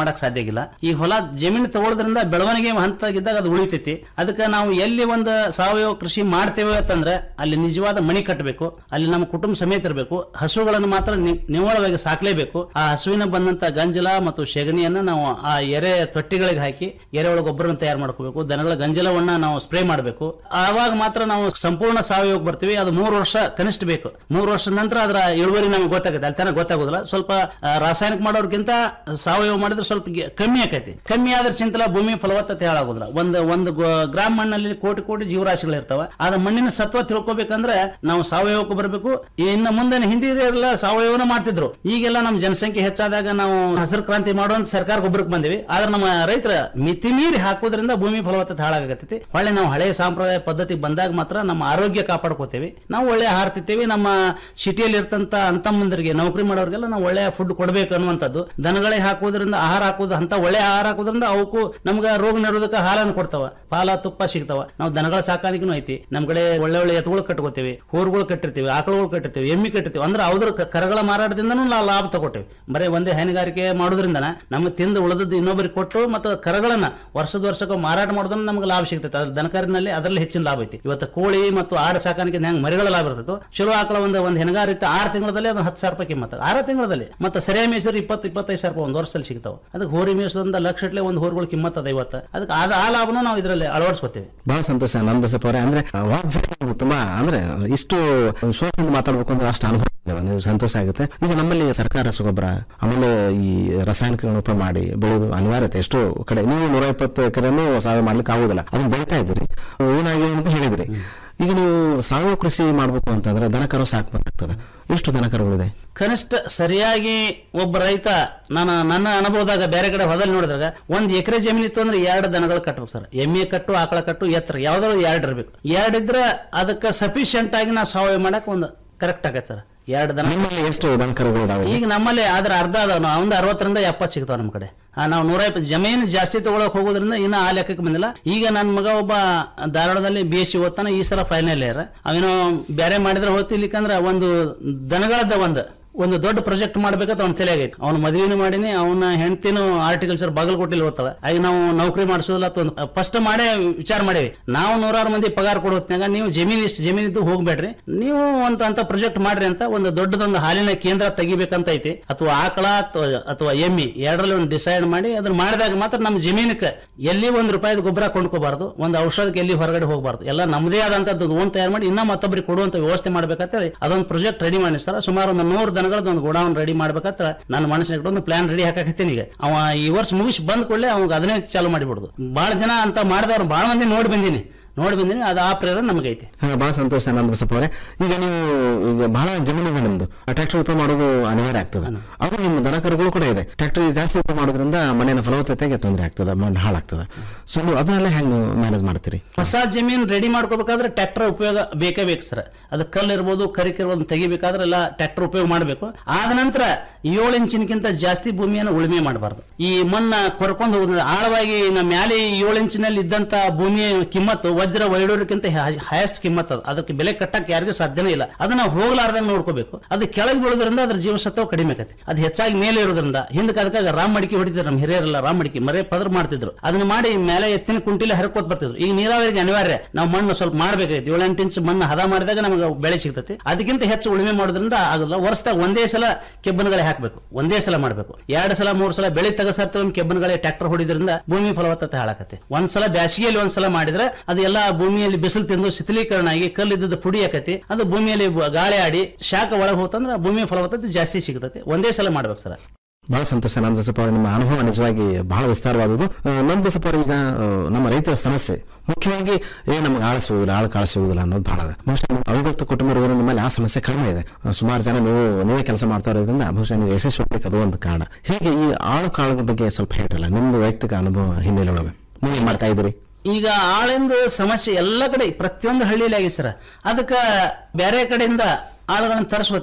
ಬೇಕಾಗಿಲ್ಲ ಈ ಹೊಲ ಜಮೀನು ತಗೊಳ್ಳೋದ್ರಿಂದ ಬೆಳವಣಿಗೆ ಹಂತಾಗಿದ್ದಾಗ ಅದು ಉಳಿತೈತಿ ಅದಕ್ಕೆ ನಾವು ಎಲ್ಲಿ ಒಂದು ಸಾವಯವ ಕೃಷಿ ಮಾಡ್ತೇವೆ ಅಂತಂದ್ರೆ ಅಲ್ಲಿ ನಿಜವಾದ ಮಣಿ ಕಟ್ಟಬೇಕು ಅಲ್ಲಿ ನಮ್ಮ ಕುಟುಂಬ ಸಮೇತ ಇರಬೇಕು ಹಸುಗಳನ್ನು ಮಾತ್ರ ನಿ- ನಿವ್ವಳವಾಗಿ ಸಾಕ್ಲೇಬೇಕು ಆ ಹಸುವಿನ ಬಂದಂತ ಗಂಜಲ ಮತ್ತು ಸೆಗಣಿಯನ್ನ ನಾವು ಆ ಎರೆ ತೊಟ್ಟಿಗಳಿಗೆ ಹಾಕಿ ಎರೆಹುಳ ಗೊಬ್ಬರವನ್ನು ತಯಾರು ಮಾಡ್ಕೋಬೇಕು ದನಗಳ ಗಂಜಲವನ್ನ ನಾವು ಸ್ಪ್ರೇ ಮಾಡಬೇಕು ಆವಾಗ ಮಾತ್ರ ನಾವು ಸಂಪೂರ್ಣ ಸಾವಯವಕ್ಕೆ ಬರ್ತೀವಿ ಅದು ಮೂರು ವರ್ಷ ಕನಿಷ್ಠ ಬೇಕು ಮೂರು ವರ್ಷದ ನಂತರ ಅದರ ಇಳುವರಿ ನಮಗೆ ಗೊತ್ತಾಗುತ್ತೆ ಅಲ್ಲಿ ತನಕ ಗೊತ್ತಾಗೋದಿಲ್ಲ ಸ್ವಲ್ಪ ಆ, ರಾಸಾಯನಿಕ ಮಾಡೋರ್ಗಿಂತ ಸಾವಯವ ಮಾಡಿದ್ರೆ ಸ್ವಲ್ಪ ಗೆ- ಕಮ್ಮಿ ಆಕೈತಿ ಕಮ್ಮಿ ಆದ್ರೆ ಚಿಂತಲ ಭೂಮಿ ಫಲವತ್ತತೆ ಹಾಳಾಗೋದಿಲ್ಲ ಒಂದು ಒಂದು ಗೊ- ಗ್ರಾಮ್ ಮಣ್ಣಲ್ಲಿ ಕೋಟಿ ಕೋಟಿ ಜೀವರಾಶಿಗಳು ಇರ್ತಾವ ಅದ ಮಣ್ಣಿನ ಸತ್ವ ತಿಳ್ಕೊಬೇಕಂದ್ರೆ ನಾವು ಸಾವಯವಕ್ಕೆ ಬರಬೇಕು ಇನ್ನು ಮುಂದೆ ಹಿಂದಿರೆಲ್ಲ ಸಾವಯವನ ಮಾಡ್ತಿದ್ರು ಈಗೆಲ್ಲ ನಮ್ಮ ಜನಸಂಖ್ಯೆ ಹೆಚ್ಚಾದಾಗ ನಾವು ಹಸಿರು ಕ್ರಾಂತಿ ಮಾಡುವಂತ ಸರ್ಕಾರ ಗೊಬ್ಬರಕ್ಕೆ ಬಂದಿವಿ ಆದ್ರೆ ನಮ್ಮ ರೈತರ ಮಿತಿ ಮೀರಿ ಹಾಕೋದ್ರಿಂದ ಭೂಮಿ ಫಲವತ್ತತೆ ಹಾಳಾಗತ್ತೈತಿ ಹೊಳ್ಳಿ ನಾವು ಹಳೆಯ ಸಾಂಪ್ರದಾಯ ಪದ್ಧತಿ ಬಂದಾಗ ಮಾತ್ರ ನಮ್ಮ ಆರೋಗ್ಯ ಕಾಪಾಡ್ಕೋತೇವೆ ನಾವು ಒಳ್ಳೆ ಆಹಾರ ತಿಂತೇವೆ ನಮ್ಮ ಸಿಟಿಯಲ್ಲಿ ಇರ್ತಂತ ಅಂತಮ್ಮಂದರಿಗೆ ನೌಕರಿ ಮಾಡೋರಿಗೆಲ್ಲ ನಾವು ಒಳ್ಳೆಯ ಫುಡ್ ಕೊಡಬೇಕು ಅನ್ನುವಂಥದ್ದು ದನಗಳಿಗೆ ಹಾಕೋದ್ರಿಂದ ಆಹಾರ ಹಾಕೋದು ಅಂತ ಒಳ್ಳೆ ಆಹಾರ ಹಾಕೋದ್ರಿಂದ ಅವಕ್ಕೂ ನಮ್ಗೆ ರೋಗ ನಿರೋಧಕ ಹಾಲನ್ನು ಕೊಡ್ತಾವ ಪಾಲ ತುಪ್ಪ ಸಿಗ್ತಾವ ನಾವು ದನಗಳ ಸಾಕಾಣಿಕೆನೂ ಐತಿ ನಮ್ ಕಡೆ ಒಳ್ಳೆ ಒಳ್ಳೆ ಎತ್ತುಗಳು ಕಟ್ಕೋತೇವೆ ಹೋರ್ಗಳು ಕಟ್ಟಿರ್ತೀವಿ ಆಕಳುಗಳು ಕಟ್ಟಿರ್ತೀವಿ ಎಮ್ಮಿ ಕಟ್ಟಿರ್ತೀವಿ ಅಂದ್ರೆ ಅವ್ರ ಕ- ಕರಗಳ ಮಾರಾಟದಿಂದನೂ ನಾವು ಲಾಭ ತಗೊಟ್ಟೇವೆ ಬರೀ ಒಂದೇ ಹೈನುಗಾರಿಕೆ ಮಾಡೋದ್ರಿಂದ ನಮಗೆ ತಿಂದು ಉಳಿದದ್ದು ಇನ್ನೊಬ್ಬರಿಗೆ ಕೊಟ್ಟು ಮತ್ತು ಕರಗಳನ್ನ ವರ್ಷದ ವರ್ಷಕ್ಕೆ ಮಾರಾಟ ಮಾಡೋದನ್ನ ನಮ್ಗೆ ಲಾಭ ಸಿಗ್ತೈತೆ ಅದ್ರ ದನಕಾರಿನಲ್ಲಿ ಅದರಲ್ಲಿ ಹೆಚ್ಚಿನ ಲಾಭ ಐತಿ ಇವತ್ತು ಕೋಳಿ ಮತ್ತು ಆಡು ಸಾಕಾಣಿಕೆ ಹೆಂಗ್ ಮರಿಗಳ ಲಾಭ ಇರ್ತೈತೋ ಚಲೋ ಆಕಳ ಒಂದು ಒಂದು ಹೆಣಗಾರ ಇತ್ತು ಆರು ತಿಂಗಳಲ್ಲಿ ಅದು ಹತ್ತು ಸಾವಿರ ರೂಪಾಯಿ ಕಿಮ್ಮತ್ತ ಆರು ತಿಂಗಳಲ್ಲಿ ಮತ್ತೆ ಸರಿಯಾಗಿ ಮೇಸರು ಇಪ್ಪತ್ತು ಇಪ್ಪತ್ತೈದು ಸಾವಿರ ರೂಪಾಯಿ ಒಂದು ವರ್ಷದಲ್ಲಿ ಸಿಗ್ತಾವ ಅದಕ್ಕೆ ಹೋರಿ ಮೇಸದಿಂದ ಲಕ್ಷ ಇಟ್ಲೆ ಒಂದು ಹೋರಿಗಳು ಕಿಮ್ಮತ್ತ ಅದ ಇವತ್ತು ಅದಕ್ಕೆ ಆದ ಆ ಲಾಭನೂ ನಾವು ಇದರಲ್ಲಿ ಅಳವಡಿಸ್ಕೊತೀವಿ ಬಹಳ ಸಂತೋಷ ನಂದ ಬಸಪ್ಪ ಅವರೇ ಅಂದ್ರೆ ವಾಗ್ದಾಳಿ ತುಂಬಾ ಅಂದ್ರೆ ಇಷ್ಟು ವಿಶ್ವಾಸದಿಂದ ಮಾತಾಡ್ಬೇಕು ಅಂದ್ರೆ ಅಷ್ಟು ಅನುಭವ ಇದೆ. ನೀವು ಸಂತೋಷ ಆಗುತ್ತೆ ಈಗ ನಮ್ಮಲ್ಲಿ ಸರ್ಕಾರ ರಸಗೊಬ್ಬರ ಆಮೇಲೆ ಈ ರಾಸಾಯನಿಕಗಳನ್ನು ಉಪಯೋಗ ಮಾಡಿ ಬೆಳೆಯೋದು ಅನಿವಾರ್ಯತೆ ಎಷ್ಟೋ ಕಡೆ ನೀವು ನೂರ ಇಪ್ಪತ್ತು ಎಕರೆನೂ ಸಾವಯವ ಮಾಡ್ಲಿಕ್ಕೆ ಆಗುದಿಲ್ಲ ಅದನ್ನ ಬೆಳಿತಾ ಇದ್ದೀರಿ ಏನಾಗಿದೆ ಅಂತ ಹೇಳಿದ್ರಿ ಈಗ ನೀವು ಸಾವಯವ ಕೃಷಿ ಮಾಡ್ಬೇಕು ಅಂತಂದ್ರೆ ದನಕರು ಸಾಕ್ಬೇಕಾಗ್ತದೆ ಎಷ್ಟು ದನಕರುಗಳಿದೆ ಕನಿಷ್ಠ ಸರಿಯಾಗಿ ಒಬ್ಬ ರೈತ ನಾನು ನನ್ನ ಅನುಭವದಾಗ ಬೇರೆ ಕಡೆ ಹೊದಲ್ಲಿ ನೋಡಿದಾಗ ಒಂದ್ ಎಕರೆ ಜಮೀನು ಇತ್ತು ಅಂದ್ರೆ ಎರಡು ದನಗಳು ಕಟ್ಬೇಕು ಸರ್ ಎಮ್ಮೆ ಕಟ್ಟು ಆಕಳ ಕಟ್ಟು ಎತ್ತರ ಯಾವ್ದಾದ್ರು ಎರಡು ಇರ್ಬೇಕು ಎರಡು ಇದ್ರೆ ಅದಕ್ಕೆ ಸಫಿಶಿಯಂಟ್ ಆಗಿ ನಾವು ಸಾವಯವ ಮಾಡಕ್ ಒಂದು ಕರೆಕ್ಟ್ ಆಗತ್ತೆ ಸರ್ ಎರಡು ದನ ನಿಮ್ಮಲ್ಲಿ ಎಷ್ಟು ದನಕರುಗಳು ಇದಾವೆ ಈಗ ನಮ್ಮಲ್ಲಿ ಆದ್ರೆ ಅರ್ಧ ಅದಾವ ನಾವು ಒಂದು ಅರವತ್ತರಿಂದ ಎಪ್ಪತ್ತು ಸಿಗ್ತಾವ ನಮ್ಮ ಕಡೆ ಆ, ನಾವು ನೂರ ಇಪ್ಪತ್ತು ಜಮೀನು ಜಾಸ್ತಿ ತಗೊಳಕ್ ಹೋಗೋದ್ರಿಂದ ಇನ್ನ ಆ ಲೆಕ್ಕಕ್ಕೆ ಬಂದಿಲ್ಲ ಈಗ ನನ್ನ ಮಗ ಒಬ್ಬ ಧಾರವಾಡದಲ್ಲಿ ಬಿ ಎಸ್ ಸಿ ಓದ್ತಾನೆ ಈ ಸಲ ಫೈನಲ್ ಇಯರ್ ಅವೇನೋ ಬೇರೆ ಮಾಡಿದ್ರೆ ಹೋಗ್ತಿರ್ಲಿಕ್ಕಂದ್ರೆ ಒಂದು ದನಗಳದ್ದ ಒಂದು ಒಂದು ದೊಡ್ಡ ಪ್ರಾಜೆಕ್ಟ್ ಮಾಡ್ಬೇಕಂತ ಅವ್ನ ತಲೆಯಾಗೈತಿ ಅವ್ನ ಮದುವೆನೂ ಮಾಡಿನಿ ಅವನ ಹೆಂಡತಿನೂ ಆರ್ಟಿಕಲ್ಚರ್ ಬಾಗಲಕೋಟೆಲಿ ಓದ್ತಾಳ ಆಗ ನಾವು ನೌಕರಿ ಮಾಡಿಸೋದಿಲ್ಲ ಅಂತ ಒಂದು ಫಸ್ಟ್ ಮಾಡೇ ವಿಚಾರ ಮಾಡೇವಿ ನಾವು ನೂರಾರು ಮಂದಿ ಪಗಾರ ಕೊಡೋತ್ನಾಗ ನೀವು ಜಮೀನು ಇಷ್ಟು ಜಮೀನು ಇದ್ದು ಹೋಗ್ಬೇಡ್ರಿ ನೀವು ಅಂತ ಅಂತ ಪ್ರಾಜೆಕ್ಟ್ ಮಾಡ್ರಿ ಅಂತ ಒಂದು ದೊಡ್ಡದೊಂದು ಹಾಲಿನ ಕೇಂದ್ರ ತೆಗಿಬೇಕಂತ ಐತಿ ಅಥವಾ ಆಕಳ ಅಥವಾ ಅಥವಾ ಎಮ್ಮಿ ಎರಡರಲ್ಲಿ ಒಂದು ಡಿಸೈಡ್ ಮಾಡಿ ಅದನ್ನ ಮಾಡಿದಾಗ ಮಾತ್ರ ನಮ್ಮ ಜಮೀನಕ್ಕೆ ಎಲ್ಲಿ ಒಂದು ರೂಪಾಯಿದ ಗೊಬ್ಬರ ಕೊಂಡ್ಕೋಬಾರ್ದು ಒಂದು ಔಷಧಕ್ಕೆ ಎಲ್ಲಿ ಹೊರಗಡೆ ಹೋಗಬಾರ್ದು ಎಲ್ಲ ನಮ್ಮದೇ ಆದಂತದ್ದು ಓನ್ ತಯಾರು ಮಾಡಿ ಇನ್ನ ಮತ್ತೊಬ್ಬರಿಗೆ ಕೊಡುವಂತ ವ್ಯವಸ್ಥೆ ಮಾಡ್ಬೇಕಂತೇಳಿ ಅದೊಂದು ಪ್ರಾಜೆಕ್ಟ್ ರೆಡಿ ಮಾಡಿ ಸರ್ ಸುಮಾರು ಒಂದು ನೂರು ದನಗಳದ್ದು ಒಂದು ಗೋಡೌನ್ ರೆಡಿ ಮಾಡ್ಬೇಕಂತ ನನ್ನ ಮನಸ್ಸಿನ ಒಂದು ಪ್ಲಾನ್ ರೆಡಿ ಹಾಕಕತ್ತೀನಿ ಈಗ ಅವ ಈ ವರ್ಷ ಮುಗಿಸಿ ಬಂದ ಕೂಡಲೇ ಅವಾಗ ಅದನ್ನೇ ಚಾಲು ಮಾಡಿಬಿಡುದು ಬಹಳ ಜನ ಅಂತ ಮಾಡಿದವ್ರು ಬಹಳ ಮಂದಿ ನೋಡಿ ಬಂದೀನಿ ನೋಡಿ ಬಂದೀನಿ ಅದು ಆ ಪ್ರೇರಣೆ ನಮಗೈತಿ ಹಾ ಬಹಳ ಸಂತೋಷ ನಂದ ಬಸಪ್ಪ ಅವರೇ ಈಗ ನೀವು ಈಗ ಬಹಳ ಜಮೀನಿದೆ ನಿಮ್ದು ಟ್ರ್ಯಾಕ್ಟರ್ ಉಪಯೋಗ ಮಾಡೋದು ಅನಿವಾರ್ಯ ಆಗ್ತದೆ ಅದು ನಿಮ್ಮ ದನಕರುಗಳು ಕೂಡ ಇದೆ ಟ್ರ್ಯಾಕ್ಟರ್ ಜಾಸ್ತಿ ಉಪಯೋಗ ಮಾಡೋದ್ರಿಂದ ಮಣ್ಣಿನ ಫಲವತ್ತತೆಗೆ ತೊಂದರೆ ಆಗ್ತದೆ ಮಣ್ಣು ಹಾಳಾಗ್ತದೆ ಸೊ ನೀವು ಅದನ್ನೆಲ್ಲ ಹೆಂಗ್ ಮ್ಯಾನೇಜ್ ಮಾಡ್ತೀರಿ ಹೊಸ ಜಮೀನು ರೆಡಿ ಮಾಡ್ಕೋಬೇಕಾದ್ರೆ ಟ್ರ್ಯಾಕ್ಟರ್ ಉಪಯೋಗ ಬೇಕೇ ಬೇಕು ಸರ್ ಅದು ಕಲ್ಲು ಇರ್ಬೋದು ಕರಿಕ್ ಇರ್ಬೋದು ತೆಗಿಬೇಕಾದ್ರೆ ಎಲ್ಲ ಟ್ರ್ಯಾಕ್ಟರ್ ಉಪಯೋಗ ಮಾಡಬೇಕು ಆದ ನಂತರ ಏಳು ಇಂಚಿನಕ್ಕಿಂತ ಜಾಸ್ತಿ ಭೂಮಿಯನ್ನು ಉಳುಮೆ ಮಾಡಬಾರ್ದು ಈ ಮಣ್ಣ ಕೊರ್ಕೊಂಡು ಹೋಗೋದ್ರಿಂದ ಆಳವಾಗಿ ನಮ್ಮ ಮ್ಯಾಲೆ ಏಳು ಇಂಚಿನಲ್ಲಿ ಇದ್ದಂತ ಭೂಮಿಯ ಕಿಮ್ಮತ್ತು ವಜ್ರ ವೈಡೂರ್ಯಕ್ಕಿಂತ ಹೈಯೆಸ್ಟ್ ಕಿಮ್ಮತ್ ಅದು ಅದಕ್ಕೆ ಬೆಲೆ ಕಟ್ಟಕ್ಕೆ ಯಾರಿಗೂ ಸಾಧ್ಯನೇ ಇಲ್ಲ ಅದನ್ನ ಹೋಗ್ಲಾರ್ದಂಗೆ ನೋಡ್ಕೋಬೇಕು ಅದು ಕೆಳಗೆ ಬೀಳೋದ್ರಿಂದ ಅದ್ರ ಜೀವಸತ್ವ ಕಡಿಮೆ ಆಗತ್ತೆ ಅದು ಹೆಚ್ಚಾಗಿ ಮೇಲೆ ಇರೋದ್ರಿಂದ ಹಿಂದಕ್ಕೆ ಅದಕ್ಕಾಗ ರಾಮ್ ಮಡಿಕೆ ಹೊಡಿತಿದ್ರು ನಮ್ಮ ಹಿರಿಯರೆಲ್ಲ ರಾಮ್ ಮಡಿಕೆ ಮರೆ ಪದ್ರ ಮಾಡ್ತಿದ್ರು ಅದನ್ನ ಮಾಡಿ ಮೇಲೆ ಎತ್ತಿನ ಕುಂಟಿಲೆ ಹರ್ಕೋತ್ ಬರ್ತಿದ್ರು ಈಗ ನೀರಾವರಿಗೆ ಅನಿವಾರ್ಯ ನಾವು ಮಣ್ಣು ಸ್ವಲ್ಪ ಮಾಡ್ಬೇಕಾಯ್ತು ಏಳೆಂಟು ಇಂಚ್ ಮಣ್ಣು ಹದ ಮಾಡಿದಾಗ ನಮಗೆ ಬೆಳೆ ಸಿಗ್ತೈತಿ ಅದಕ್ಕಿಂತ ಹೆಚ್ಚು ಉಳುಮೆ ಮಾಡೋದ್ರಿಂದ ಆಗಲ್ಲ ವರ್ಷದಾಗ ಒಂದೇ ಸಲ ಕೆಬ್ಬನಗಳೇ ಹಾಕಬೇಕು ಒಂದೇ ಸಲ ಮಾಡಬೇಕು ಎರಡು ಸಲ ಮೂರು ಸಲ ಬೆಳೆ ತೆಗಸಾರ್ತವೆ ಕೆಬ್ಬನಗಳೇ ಟ್ರ್ಯಾಕ್ಟರ್ ಹೊಡಿದ್ರಿಂದ ಭೂಮಿ ಫಲವತ್ತತೆ ಹಾಳಾಕತ್ತೆ ಒಂದ್ಸಲ ಬ್ಯಾಸಿಗೆಯಲ್ಲಿ ಒಂದ್ಸಲ ಮಾಡಿದ್ರೆ ಅದು ಎಲ್ಲ ಭೂಮಿಯಲ್ಲಿ ಬಿಸಿಲು ತಿಂದು ಶಿಥಿಲೀಕರಣ ಆಗಿ ಕಲ್ಲಿದ್ದದ್ದು ಪುಡಿ ಆಕತಿ ಅದು ಭೂಮಿಯಲ್ಲಿ ಬ- ಗಾಳಿ ಆಡಿ ಶಾಖ ಒಳಗೆ ಹೋತಂದ್ರೆ ಭೂಮಿ ಫಲವತ್ತತೆ ಜಾಸ್ತಿ ಸಿಗ್ತೈತಿ ಒಂದೇ ಸಲ ಮಾಡ್ಬೇಕು ಸರ್ ಬಹಳ ಸಂತೋಷ ನಂದ ಬಸಪ್ಪ ಅವರೇ ನಿಮ್ಮ ಅನುಭವ ನಿಜವಾಗಿ ಬಹಳ ವಿಸ್ತಾರವಾದದ್ದು ಆ, ನಂದ ಬಸಪ್ಪ ಅವರೇ ಈಗ ಆ, ನಮ್ಮ ರೈತರ ಸಮಸ್ಯೆ ಮುಖ್ಯವಾಗಿ ಏ ನಮ್ಗೆ ಆಳು ಸಿಗುದಿಲ್ಲ ಆಳು ಕಾಳು ಸಿಗುದಿಲ್ಲ ಅನ್ನೋದು ಬಹಳ ಅದ ಬಹುಶಃ ನೀವು ಅವಿಭಕ್ತ ಕುಟುಂಬ ಇರೋದ್ರಿಂದ ಮೇಲೆ ಆ ಸಮಸ್ಯೆ ಕಡಿಮೆ ಇದೆ ಆ, ಸುಮಾರು ಜನ ನೀವು ನೀವೇ ಕೆಲಸ ಮಾಡ್ತಾ ಇರೋದ್ರಿಂದ ಬಹುಶಃ ನೀವು ಯಶಸ್ವಿ ಆಗ್ಲಿಕ್ಕೆ ಅದು ಒಂದು ಕಾರಣ ಹೀಗೆ ಈ ಆಳು ಕಾಳುಗಳ ಬಗ್ಗೆ ಸ್ವಲ್ಪ ಹೇಳಿರಲ್ಲ ನಿಮ್ದು ವೈಯಕ್ತಿಕ ಅನುಭವ ಹಿನ್ನೆಲೆ ಒಳಗೆ ನೀವೇನ್ ಮಾಡ್ತಾ ಇದ್ದೀರಿ ಈಗ ಆಳಿಂದು ಸಮಸ್ಯೆ ಎಲ್ಲ ಕಡೆ ಪ್ರತಿಯೊಂದು ಹಳ್ಳಿಯಲ್ಲಿ ಆಗಿದೆ ಸರ್ ಅದಕ್ಕೆ ಬೇರೆ ಕಡೆಯಿಂದ ಆಳುಗಳನ್ನ ತರಿಸ್ಕೋತೇವೆ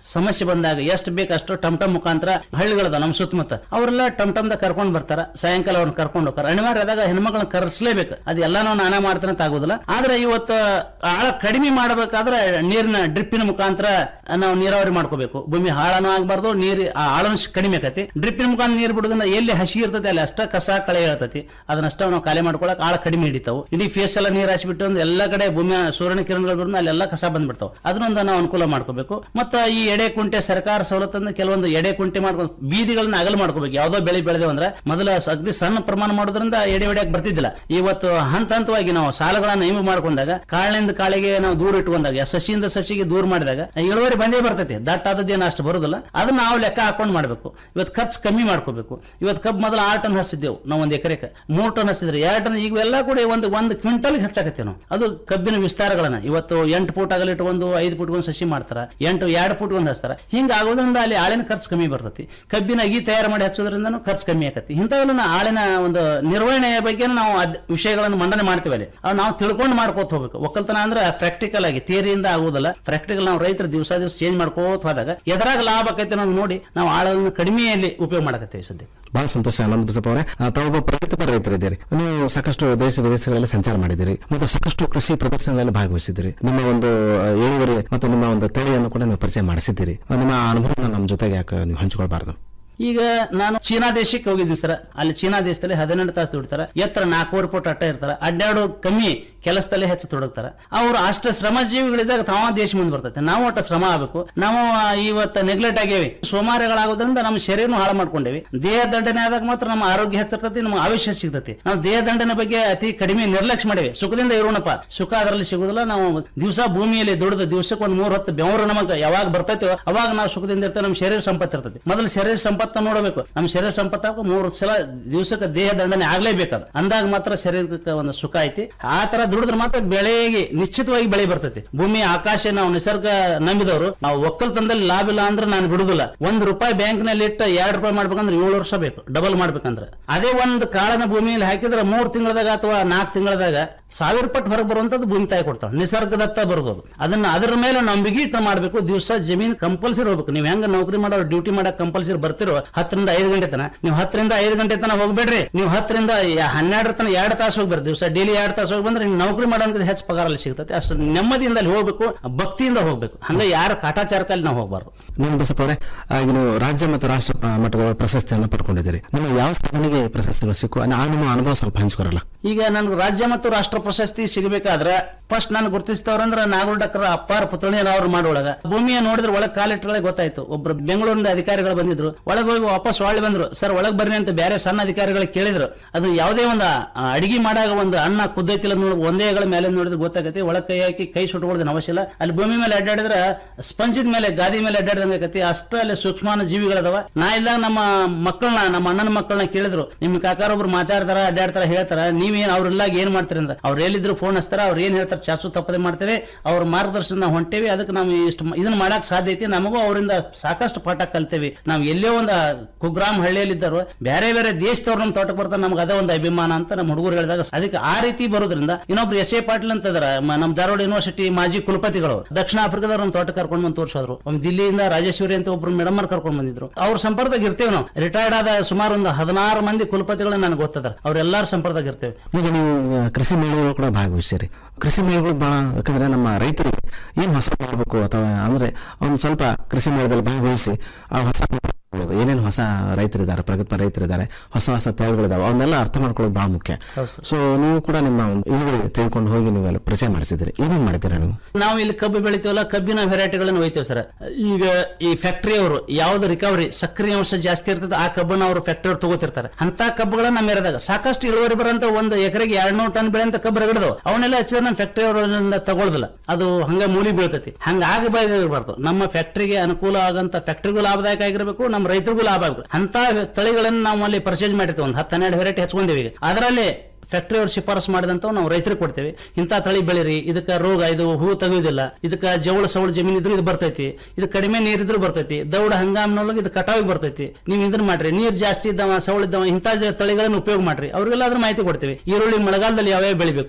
ಸಮಸ್ಯೆ ಬಂದಾಗ ಎಷ್ಟು ಬೇಕಷ್ಟು ಟಮ್ ಟಮ್ ಮುಖಾಂತರ ಹಳ್ಳಿಗಳದ ನಮ್ಮ ಸುತ್ತಮುತ್ತ ಅವರೆಲ್ಲ ಟಮ್ ಟಮ್ದ ಕರ್ಕೊಂಡ್ ಬರ್ತಾರ ಸಾಯಂಕಾಲ ಅವ್ರನ್ನ ಕರ್ಕೊಂಡು ಹೋಗ್ತಾರ ಅನಿವಾರ್ಯ ಆದಾಗ ಹೆಣ್ಮಕ್ಳನ್ನ ಕರೆಸ್ಲೇಬೇಕು ಅದೆಲ್ಲ ನಾವು ನಾನಾ ಮಾಡ್ತಾನೆ ಅಂತ ಆಗೋದಿಲ್ಲ ಆದ್ರೆ ಇವತ್ತು ಆಳ ಕಡಿಮೆ ಮಾಡಬೇಕಾದ್ರೆ ನೀರಿನ ಡ್ರಿಪ್ಪಿನ ಮುಖಾಂತರ ನಾವು ನೀರಾವರಿ ಮಾಡ್ಕೋಬೇಕು ಭೂಮಿ ಹಾಳನೂ ಆಗಬಾರ್ದು ನೀರು ಆ ಆಳಂಶ ಕಡಿಮೆ ಆಕತಿ ಡ್ರಿಪ್ಪಿನ ಮುಖಾಂತರ ನೀರು ಬಿಡೋದ್ರಿಂದ ಎಲ್ಲಿ ಹಸಿ ಇರ್ತದೆ ಅಲ್ಲಿ ಅಷ್ಟ ಕಸ ಕಳೆ ಹೇಳ್ತತಿ ಅದನ್ನಷ್ಟ ನಾವು ಖಾಲಿ ಮಾಡ್ಕೊಳಕ್ ಆಳ ಕಡಿಮೆ ಹಿಡಿತಾವು ಇಡೀ ಫೇಸ್ ಎಲ್ಲ ನೀರು ಹಾಸಿಬಿಟ್ಟು ಅಂದ್ರೆ ಎಲ್ಲ ಕಡೆ ಭೂಮಿಯ ಸೂರ್ಯನ ಕಿರಣಗಳು ಬಿಡೋದು ಅಲ್ಲೆಲ್ಲ ಕಸ ಬಂದ್ಬಿಡ್ತಾವ ಅದನ್ನೊಂದು ನಾವು ಅನುಕೂಲ ಮಾಡ್ಕೋಬೇಕು ಮತ್ತ ಈ ಎಡೆ ಕುಂಟೆ ಸರ್ಕಾರ ಸವಲತ್ತನ್ನ ಕೆಲವೊಂದು ಎಡೆ ಕುಂಟೆ ಮಾಡ್ಕೊಂಡು ಬೀದಿಗಳನ್ನ ಅಗಲ ಮಾಡ್ಕೋಬೇಕು ಯಾವ್ದೋ ಬೆಳೆ ಬೆಳೆದೇವು ಅಂದ್ರೆ ಮೊದಲ ಸ- ಅಗ್ದಿ ಸಣ್ಣ ಪ್ರಮಾಣ ಮಾಡೋದ್ರಿಂದ ಎಡೆ ಹೊಡೆಯಕ್ ಬರ್ತಿದ್ದಿಲ್ಲ ಇವತ್ತು ಹಂತ ಹಂತವಾಗಿ ನಾವು ಸಾಲಗಳನ್ನ ನೇಮ ಮಾಡ್ಕೊಂಡಾಗ ಕಾಳಿನಿಂದ ಕಾಳಿಗೆ ನಾವು ದೂರ ಇಟ್ಕೊಂಡಾಗ ಸಸಿಯಿಂದ ಸಸಿಗೆ ದೂರ ಮಾಡಿದಾಗ ಇಳುವರಿ ಬಂದೇ ಬರ್ತೈತಿ ದಟ್ಟ ಆದದ್ದೇನು ಅಷ್ಟು ಬರೋದಿಲ್ಲ ಅದನ್ನ ನಾವು ಲೆಕ್ಕ ಹಾಕೊಂಡು ಮಾಡ್ಬೇಕು ಇವತ್ತು ಖರ್ಚು ಕಮ್ಮಿ ಮಾಡ್ಕೋಬೇಕು ಇವತ್ತು ಕಬ್ಬು ಮೊದಲು ಆರು ಟನ್ ಹಸಿದ್ದೆವು ನಾವು ಒಂದು ಎಕರೆಗೆ ಮೂರು ಟನ್ ಹಸಿದ್ರೆ ಎರಡು ಟನ್ ಈಗ ಎಲ್ಲ ಕೂಡ ಒಂದು ಒಂದು ಕ್ವಿಂಟಲ್ ಹೆಚ್ಚಾಕತ್ತೆ ನಾವು ಅದು ಕಬ್ಬಿನ ವಿಸ್ತಾರಗಳನ್ನ ಇವತ್ತು ಎಂಟು ಫೂಟ್ ಅಗಲ ಇಟ್ಕೊಂಡು ಐದು ಫೂಟ್ ಒಂದು ಸಸಿ ಮಾಡ್ತಾರ ಎಂಟು ಎರಡು ಫೂಟ್ ಒಂದು ಹಚ್ತಾರ ಹಿಂಗ ಆಗೋದ್ರಿಂದ ಅಲ್ಲಿ ಆಳಿನ ಖರ್ಚು ಕಮ್ಮಿ ಬರ್ತೈತಿ ಕಬ್ಬಿನ ಅಗಿ ತಯಾರು ಮಾಡಿ ಹಚ್ಚೋದ್ರಿಂದ ಖರ್ಚು ಕಮ್ಮಿ ಆಕತಿ ಇಂಥವೆಲ್ಲ ಆಳಿನ ಒಂದು ನಿರ್ವಹಣೆಯ ಬಗ್ಗೆ ನಾವು ಅದ್ ವಿಷಯಗಳನ್ನು ಮಂಡನೆ ಮಾಡ್ತೀವಿ ಅಲ್ಲಿ ಅವ್ ನಾವು ತಿಳ್ಕೊಂಡು ಮಾಡ್ಕೋತ ಹೋಗ್ಬೇಕು ಒಕ್ಕಲ್ತನ ಅಂದ್ರೆ ಪ್ರಾಕ್ಟಿಕಲ್ ಆಗಿ ಥಿಯರಿಯಿಂದ ಆಗುವುದಲ್ಲ ಪ್ರಾಕ್ಟಿಕಲ್ ನಾವು ರೈತರು ದಿವಸ ದಿವಸ ಚೇಂಜ್ ಮಾಡ್ಕೋತ ಹೋದಾಗ ಎದರಾಗ ಲಾಭ ಆಕೈತೆ ಅನ್ನೋದು ನೋಡಿ ನಾವು ಆಳನ್ನು ಕಡಿಮೆಯಲ್ಲಿ ಉಪಯೋಗ ಮಾಡಕತ್ತೀವಿ ಸದ್ಯ ಬಹಳ ಸಂತೋಷ ಆನಂದ್ ಬಸಪ್ಪ ಅವರೇ ಆ, ತಾವೊಬ್ಬ ಪ್ರಗತಿಪರ ರೈತರಿದ್ದೀರಿ ನೀವು ಸಾಕಷ್ಟು ದೇಶ ವಿದೇಶಗಳಲ್ಲಿ ಸಂಚಾರ ಮಾಡಿದ್ದೀರಿ ಮತ್ತು ಸಾಕಷ್ಟು ಕೃಷಿ ಪ್ರದರ್ಶನದಲ್ಲಿ ಭಾಗವಹಿಸಿದ್ದೀರಿ ನಿಮ್ಮ ಒಂದು ಆ, ಇಳುವರಿ ಮತ್ತು ನಿಮ್ಮ ಒಂದು ತಳಿಯನ್ನು ಕೂಡ ನೀವು ಪರಿಚಯ ಮಾಡಿಸಿದ್ದೀರಿ ಆ, ನಿಮ್ಮ ಅನುಭವನ ನಮ್ಮ ಜೊತೆಗೆ ಯಾಕೆ ನೀವು ಹಂಚಿಕೊಳ್ಬಾರ್ದು ಈಗ ನಾನು ಚೀನಾ ದೇಶಕ್ಕೆ ಹೋಗಿದ್ದೀನಿ ಸರ್ ಅಲ್ಲಿ ಚೀನಾ ದೇಶದಲ್ಲಿ ಹದಿನೆಂಟು ತಾಸು ದುಡ್ತಾರ ಎತ್ತರ ನಾಲ್ಕೂವರೆ ಫುಟ್ ಅಟ್ಟ ಇರ್ತಾರ ಅಡ್ಡಾಡೋ ಕಮ್ಮಿ ಕೆಲಸದಲ್ಲೇ ಹೆಚ್ಚು ತೊಡಗ್ತಾರ ಅವ್ರು ಅಷ್ಟ ಶ್ರಮ ಜೀವಿಗಳಿದ್ದಾಗ ತಾವ ದೇಶ ಮುಂದೆ ಬರ್ತೈತೆ ನಾವು ಒಟ್ಟ ಶ್ರಮ ಆಗ್ಬೇಕು ನಾವು ಆ, ಇವತ್ತು ನೆಗ್ಲೆಕ್ಟ್ ಆಗೇವಿ ಸೋಮಾರಿಗಳಾಗೋದ್ರಿಂದ ನಮ್ಮ ಶರೀರನು ಹಾಳು ಮಾಡ್ಕೊಂಡೇವಿ ದೇಹ ದಂಡನೆ ಆದಾಗ ಮಾತ್ರ ನಮ್ಮ ಆರೋಗ್ಯ ಹೆಚ್ಚಿರ್ತೈತಿ ನಮ್ಗೆ ಆವೇಶ ಸಿಗ್ತೈತಿ ನಾವು ದೇಹ ದಂಡನೆ ಬಗ್ಗೆ ಅತಿ ಕಡಿಮೆ ನಿರ್ಲಕ್ಷ್ಯ ಮಾಡೇವಿ ಸುಖದಿಂದ ಇರೋಣಪ್ಪ ಸುಖ ಅದರಲ್ಲಿ ಸಿಗುದಿಲ್ಲ ನಾವು ದಿವಸ ಭೂಮಿಯಲ್ಲಿ ದುಡಿದ ದಿವಸಕ್ಕೆ ಒಂದು ಮೂರ್ ಹೊತ್ತು ಬೆವರು ನಮಗೆ ಯಾವಾಗ ಬರ್ತೈತೋ ಅವಾಗ ನಾವು ಸುಖದಿಂದ ಇರ್ತೇವೆ ನಮ್ಮ ಶರೀರ ಸಂಪತ್ತು ಇರ್ತೈತಿ ಮೊದಲು ಶರೀರ ಸಂಪತ್ತ ನೋಡಬೇಕು ನಮ್ಮ ಶರೀರ ಸಂಪತ್ತ ಮೂರು ಸಲ ದಿವಸಕ್ಕೆ ದೇಹ ದಂಡನೆ ಆಗ್ಲೇಬೇಕದು ಅಂದಾಗ ಮಾತ್ರ ಶರೀರಕ್ಕೆ ಒಂದು ಸುಖ ಐತಿ ಆ ತರ ದುಡಿದ್ರೆ ಮಾತ್ರ ಬೆಳೆಗೆ ನಿಶ್ಚಿತವಾಗಿ ಬೆಳೆ ಬರ್ತೈತಿ ಭೂಮಿ ಆಕಾಶ ನಾವು ನಿಸರ್ಗ ನಂಬಿದವರು ನಾವು ಒಕ್ಕಲ್ತನದಲ್ಲಿ ಲಾಭ ಇಲ್ಲ ಅಂದ್ರೆ ನಾನು ಬಿಡುದಿಲ್ಲ ಒಂದ್ ರೂಪಾಯಿ ಬ್ಯಾಂಕ್ ನಲ್ಲಿ ಇಟ್ಟು ಎರಡ್ ರೂಪಾಯಿ ಮಾಡ್ಬೇಕಂದ್ರೆ ಏಳು ವರ್ಷ ಬೇಕು ಡಬಲ್ ಮಾಡ್ಬೇಕಂದ್ರೆ ಅದೇ ಒಂದು ಕಾಳನ ಭೂಮಿಯಲ್ಲಿ ಹಾಕಿದ್ರೆ ಮೂರ್ ತಿಂಗಳದಾಗ ಅಥವಾ ನಾಲ್ಕು ತಿಂಗಳದಾಗ ಸಾವಿರ ಪಟ್ಟು ಹೊರಗೆ ಬರುವಂತದ್ದು ಭೂಮಿ ತಾಯಿ ಕೊಡ್ತಾಳೆ ನಿಸರ್ಗದತ್ತ ಬರೋದು ಅದು. ಅದನ್ನ ಅದರ ಮೇಲೆ ನಂಬಿಕೆ ಇಟ್ಟು ಮಾಡ್ಬೇಕು ದಿವಸ ಜಮೀನ್ ಕಂಪಲ್ಸರಿ ಹೋಗ್ಬೇಕು ನೀವು ಹೆಂಗ ನೌಕರಿ ಮಾಡೋ ಡ್ಯೂಟಿ ಮಾಡಕ್ ಕಂಪಲ್ಸರಿ ಬರ್ತಿರೋ ಹತ್ತರಿಂದ ಐದು ಗಂಟೆ ತನ ನೀವು ಹತ್ತರಿಂದ ಐದು ಗಂಟೆ ತನ ಹೋಗ್ಬೇಡ್ರಿ ನೀವು ಹತ್ತರಿಂದ ಯ- ಹನ್ನೆರಡರ ತನ ಎರಡು ತಾಸು ಹೋಗ್ಬಾರ್ದು ದಿವಸ ಡೈಲಿ ಎರಡು ತಾಸು ಹೋಗಿ ಬಂದ್ರೆ ನೀವು ನೌಕರಿ ಮಾಡೋನ್ಕಿಂತ ಹೆಚ್ಚು ಪಗಾರ ಅಲ್ಲಿ ಸಿಗ್ತದೆ ಅಷ್ಟು ನೆಮ್ಮದಿಯಿಂದ ಅಲ್ಲಿ ಹೋಗ್ಬೇಕು ಭಕ್ತಿಯಿಂದ ಹೋಗ್ಬೇಕು ಹಂಗ ಯಾರ ಕಾಟಾಚಾರಕಲ್ಲಿ ನಾವು ಹೋಗ್ಬಾರ್ದು ನೀವು ಬಸಪ್ಪ ಅವರೇ ಈಗ ನೀವು ರಾಜ್ಯ ಮತ್ತು ರಾಷ್ಟ್ರ ಆ, ಮಟ್ಟದ ಪ್ರಶಸ್ತಿಯನ್ನು ಪಡ್ಕೊಂಡಿದ್ದೀರಿ ನಿಮ್ಮ ಯಾವ ಸಾಧನೆಗೆ ಪ್ರಶಸ್ತಿಗಳು ಸಿಕ್ಕು ಆ ನಿಮ್ಮ ಅನುಭವ ಸ್ವಲ್ಪ ಹಂಚ್ಕೊರಲ್ಲ ಈಗ ನನ್ಗೆ ರಾಜ್ಯ ಮತ್ತು ರಾಷ್ಟ್ರ ಪ್ರಶಸ್ತಿ ಸಿಗಬೇಕಾದ್ರೆ ಫಸ್ಟ್ ನಾನು ಗುರುತಿಸ್ತವ್ರಂದ್ರ ನಾಗೂರ್ ಡಾಕ್ಟರ್ ಅಪ್ಪಾರ ಪುತ್ರಣೀಯರವ್ರು ಮಾಡೋಳಗ ಭೂಮಿಯ ನೋಡಿದ್ರೆ ಒಳಗ್ ಕಾಲಿಟ್ಟರೆ ಗೊತ್ತಾಯ್ತು ಒಬ್ರು ಬೆಂಗಳೂರಿನ ಅಧಿಕಾರಿಗಳು ಬಂದಿದ್ರು ಒಳಗೆ ಹೋಗಿ ವಾಪಸ್ ಒಳ್ಳೆ ಬಂದ್ರು ಸರ್ ಒಳಗ್ ಬರ್ರಿ ಅಂತ ಬೇರೆ ಸಣ್ಣ ಅಧಿಕಾರಿಗಳು ಕೇಳಿದ್ರು ಅದು ಯಾವುದೇ ಒಂದು ಆ, ಅಡಿಗೆ ಮಾಡಾಗ ಒಂದು ಅನ್ನ ಕುದ್ದೈತಿಲ್ಲ ನೋಡಿ ಒಂದೇ ಹೆಗಲ ಮೇಲೆ ನೋಡಿದ್ರೆ ಗೊತ್ತಾಗತ್ತೆ ಒಳಗ್ ಕೈ ಹಾಕಿ ಕೈ ಸುಟ್ಕೊಳ್ಳೋದು ಅವಶ್ಯ ಇಲ್ಲ ಅಲ್ಲಿ ಭೂಮಿ ಮೇಲೆ ಅಡ್ಡಾಡಿದ್ರೆ ಸ್ಪಂಜಿದ ಮೇಲೆ ಗಾದಿ ಮೇಲೆ ಅಡ್ಡಾಡ್ದಂಗೆ ಆಗತ್ತೆ ಅಷ್ಟ ಅಲ್ಲಿ ಸೂಕ್ಷ್ಮಾನ ಜೀವಿಗಳದಾವ ನಾ ಇಲ್ದಾಗ ನಮ್ಮ ಮಕ್ಕಳನ್ನ ನಮ್ಮ ಅಣ್ಣನ ಮಕ್ಕಳನ್ನ ಕೇಳಿದ್ರು ನಿಮ್ ಕಾಕಾರ ಒಬ್ರು ಮಾತಾಡ್ತಾರ ಅಡ್ಡಾಡ್ತಾರ ಹೇಳ್ತಾರ ನೀವೇನ್ ಅವ್ರೆಲ್ಲ ಏನ್ ಮಾಡ್ತೀರಿ ಅಂದ್ರೆ ಅವ್ರು ಎಲ್ಲಿದ್ರು ಫೋನ್ ಹಚ್ತಾರ ಅವ್ರು ಏನ್ ಹೇಳ್ತಾರೆ ಚಾಸು ತಪ್ಪದೆ ಮಾಡ್ತೇವೆ ಅವ್ರ ಮಾರ್ಗದರ್ಶನ ನಾವು ಹೊಂಟೇವಿ ಅದಕ್ಕೆ ನಾವು ಇಷ್ಟು ಮ- ಇದನ್ನ ಮಾಡಕ್ ಸಾಧ್ಯ ಐತಿ ನಮಗೂ ಅವರಿಂದ ಸಾಕಷ್ಟು ಪಾಠ ಕಲ್ತೇವಿ ನಾವು ಎಲ್ಲೇ ಒಂದು ಕುಗ್ರಾಮ್ ಹಳ್ಳಿಯಲ್ಲಿ ಇದ್ದಾರೋ ಬೇರೆ ಬೇರೆ ದೇಶದವ್ರು ನಮ್ಮ ತೋಟಕ್ಕೆ ಬರ್ತಾರೆ ನಮ್ಗೆ ಅದೇ ಒಂದು ಅಭಿಮಾನ ಅಂತ ನಮ್ಮ ಹುಡುಗರು ಹೇಳಿದಾಗ ಅದಕ್ಕೆ ಆ ರೀತಿ ಬರೋದ್ರಿಂದ ಇನ್ನೊಬ್ರು ಎಸ್ ಎ ಪಾಟೀಲ್ ಅಂತ ಇದಾರೆ ಮ- ನಮ್ಮ ಧಾರವಾಡ ಯೂನಿವರ್ಸಿಟಿ ಮಾಜಿ ಕುಲಪತಿಗಳು ದಕ್ಷಿಣ ಆಫ್ರಿಕಾದವ್ರು ನಮ್ಮ ತೋಟ ಕರ್ಕೊಂಡು ಬಂದು ತೋರಿಸಿದ್ರು ಒಮ್ಮೆ ದಿಲ್ಲಿಯಿಂದ ರಾಜೇಶ್ವರಿ ಅಂತ ಒಬ್ರು ಮೇಡಮ್ ಕರ್ಕೊಂಡು ಬಂದಿದ್ರು ಅವ್ರ ಸಂಪರ್ಕದಾಗ ಇರ್ತೇವೆ ನಾವು ರಿಟೈರ್ಡ್ ಆದ ಸುಮಾರು ಒಂದು ಹದಿನಾರು ಮಂದಿ ಕುಲಪತಿಗಳು ನನಗೆ ಗೊತ್ತದಾರ ಅವ್ರೆಲ್ಲಾರ ಸಂಪರ್ಕದಾಗ ಇರ್ತೇವೆ ಈಗ ನೀವು ಆ, ಕೃಷಿ ಮೇಳಗಳು ಕೂಡ ಭಾಗವಹಿಸಿರಿ ಕೃಷಿ ಮೇಳಗಳು ಬಹಳ ಯಾಕಂದ್ರೆ ನಮ್ಮ ರೈತರಿಗೆ ಏನು ಹೊಸ ಮಾಡಬೇಕು ಅಥವಾ ಅಂದ್ರೆ ಒಂದು ಸ್ವಲ್ಪ ಕೃಷಿ ಮೇಳದಲ್ಲಿ ಭಾಗವಹಿಸಿ ಆ ಹೊಸ ಮಾಡ್ಕೊಳ್ಳೋದು. ಏನೇನು ಹೊಸ ರೈತರಿದ್ದಾರೆ ಪ್ರಗತಿಪರ ರೈತರಿದ್ದಾರೆ ಹೊಸ ಹೊಸ ತಳಿಗಳಿದಾವೆ ಅವನ್ನೆಲ್ಲ ಅರ್ಥ ಮಾಡ್ಕೊಳ್ಳೋದು ಬಹಳ ಮುಖ್ಯ ಸೊ ನೀವು ಕೂಡ ನಿಮ್ಮ ಒಂದು ಇಳುವರಿ ತೆಗೆದುಕೊಂಡು ಹೋಗಿ ನೀವೆಲ್ಲ ಪರಿಚಯ ಮಾಡಿಸಿದ್ರಿ ಏನೇನು ಮಾಡಿದ್ದೀರಾ ನೀವು ನಾವು ಇಲ್ಲಿ ಕಬ್ಬು ಬೆಳಿತೀವಲ್ಲ ಕಬ್ಬಿನ ವೆರೈಟಿಗಳನ್ನು ಒಯ್ತೇವೆ ಸರ್ ಈಗ ಈ ಫ್ಯಾಕ್ಟರಿ ಅವರು ಯಾವ್ದು ರಿಕವರಿ ಸಕ್ರಿಯ ಅಂಶ ಜಾಸ್ತಿ ಇರ್ತದೆ ಆ ಕಬ್ಬನ್ನ ಅವರು ಫ್ಯಾಕ್ಟರಿ ಅವ್ರು ತಗೋತಿರ್ತಾರೆ ಅಂತ ಕಬ್ಬುಗಳನ್ನ ನಮ್ಮ ಏರಿಯಾದಾಗ ಸಾಕಷ್ಟು ಇಳುವರಿ ಬರೋಂತ ಒಂದು ಎಕರೆಗೆ ಎರಡ್ ನೂರು ಟನ್ ಬೆಳೆಯಂತ ಕಬ್ಬು ರಗಡದವು ಅವನ್ನೆಲ್ಲ ಹಚ್ಚಿದ್ರೆ ನಮ್ಮ ಫ್ಯಾಕ್ಟರಿ ಅವರಿಂದ ತಗೊಳ್ದಿಲ್ಲ ಅದು ಹಂಗ ಮೂಲಿ ಬೀಳ್ತೈತಿ ಹಂಗ ಆಗಬಾರ್ದು ನಮ್ಮ ಫ್ಯಾಕ್ಟರಿಗೆ ಅನುಕೂಲ ಆಗಂತ ಫ್ಯಾಕ್ಟರಿಗೂ ಲಾಭದಾಯಕ ಆಗಿರ್ಬೇಕು ನಮ್ಮ ರೈತರಿಗೂ ಲಾಭ ಆಗಬೇಕು ಅಂತ ತಳಿಗಳನ್ನ ನಾವು ಅಲ್ಲಿ ಪರ್ಚೇಸ್ ಮಾಡಿರ್ತೀವಿ ಒಂದು ಹತ್ತು ಹನ್ನೆರಡು ವೆರೈಟಿ ಹಚ್ಕೊಂಡಿವಿ ಈಗ ಅದರಲ್ಲಿ ಫ್ಯಾಕ್ಟರಿ ಅವ್ರು ಶಿಫಾರಸು ಮಾಡಿದಂತ ನಾವು ರೈತರಿಗೆ ಕೊಡ್ತೇವೆ ಇಂಥ ತಳಿ ಬೆಳಿರಿ ಇದಕ್ಕೆ ರೋಗ ಇದು ಹೂ ತೆಗೆಯುವುದಿಲ್ಲ ಇದಕ್ಕೆ ಜವಳ ಸವಳ ಜಮೀನು ಇದ್ರು ಇದು ಬರ್ತೈತಿ ಇದು ಕಡಿಮೆ ನೀರಿದ್ರು ಬರ್ತೈತಿ ದೌಡ ಹಂಗಾಮ್ನೊಳಗೆ ಇದು ಕಟಾವಿಗೆ ಬರ್ತೈತಿ ನೀವು ಇದನ್ನ ಮಾಡ್ರಿ ನೀರ್ ಜಾಸ್ತಿ ಇದ್ದವ ಸವಳ ಇದ್ದವ ಇಂಥ ಜ- ತಳಿಗಳನ್ನ ಉಪಯೋಗ ಮಾಡ್ರಿ ಅವ್ರಿಗೆಲ್ಲ ಅದ್ರ ಮಾಹಿತಿ ಕೊಡ್ತೇವೆ ಈರುಳ್ಳಿ ಮಳೆಗಾಲದಲ್ಲಿ ಯಾವ್ಯಾವ ಬೆಳಿಬೇಕು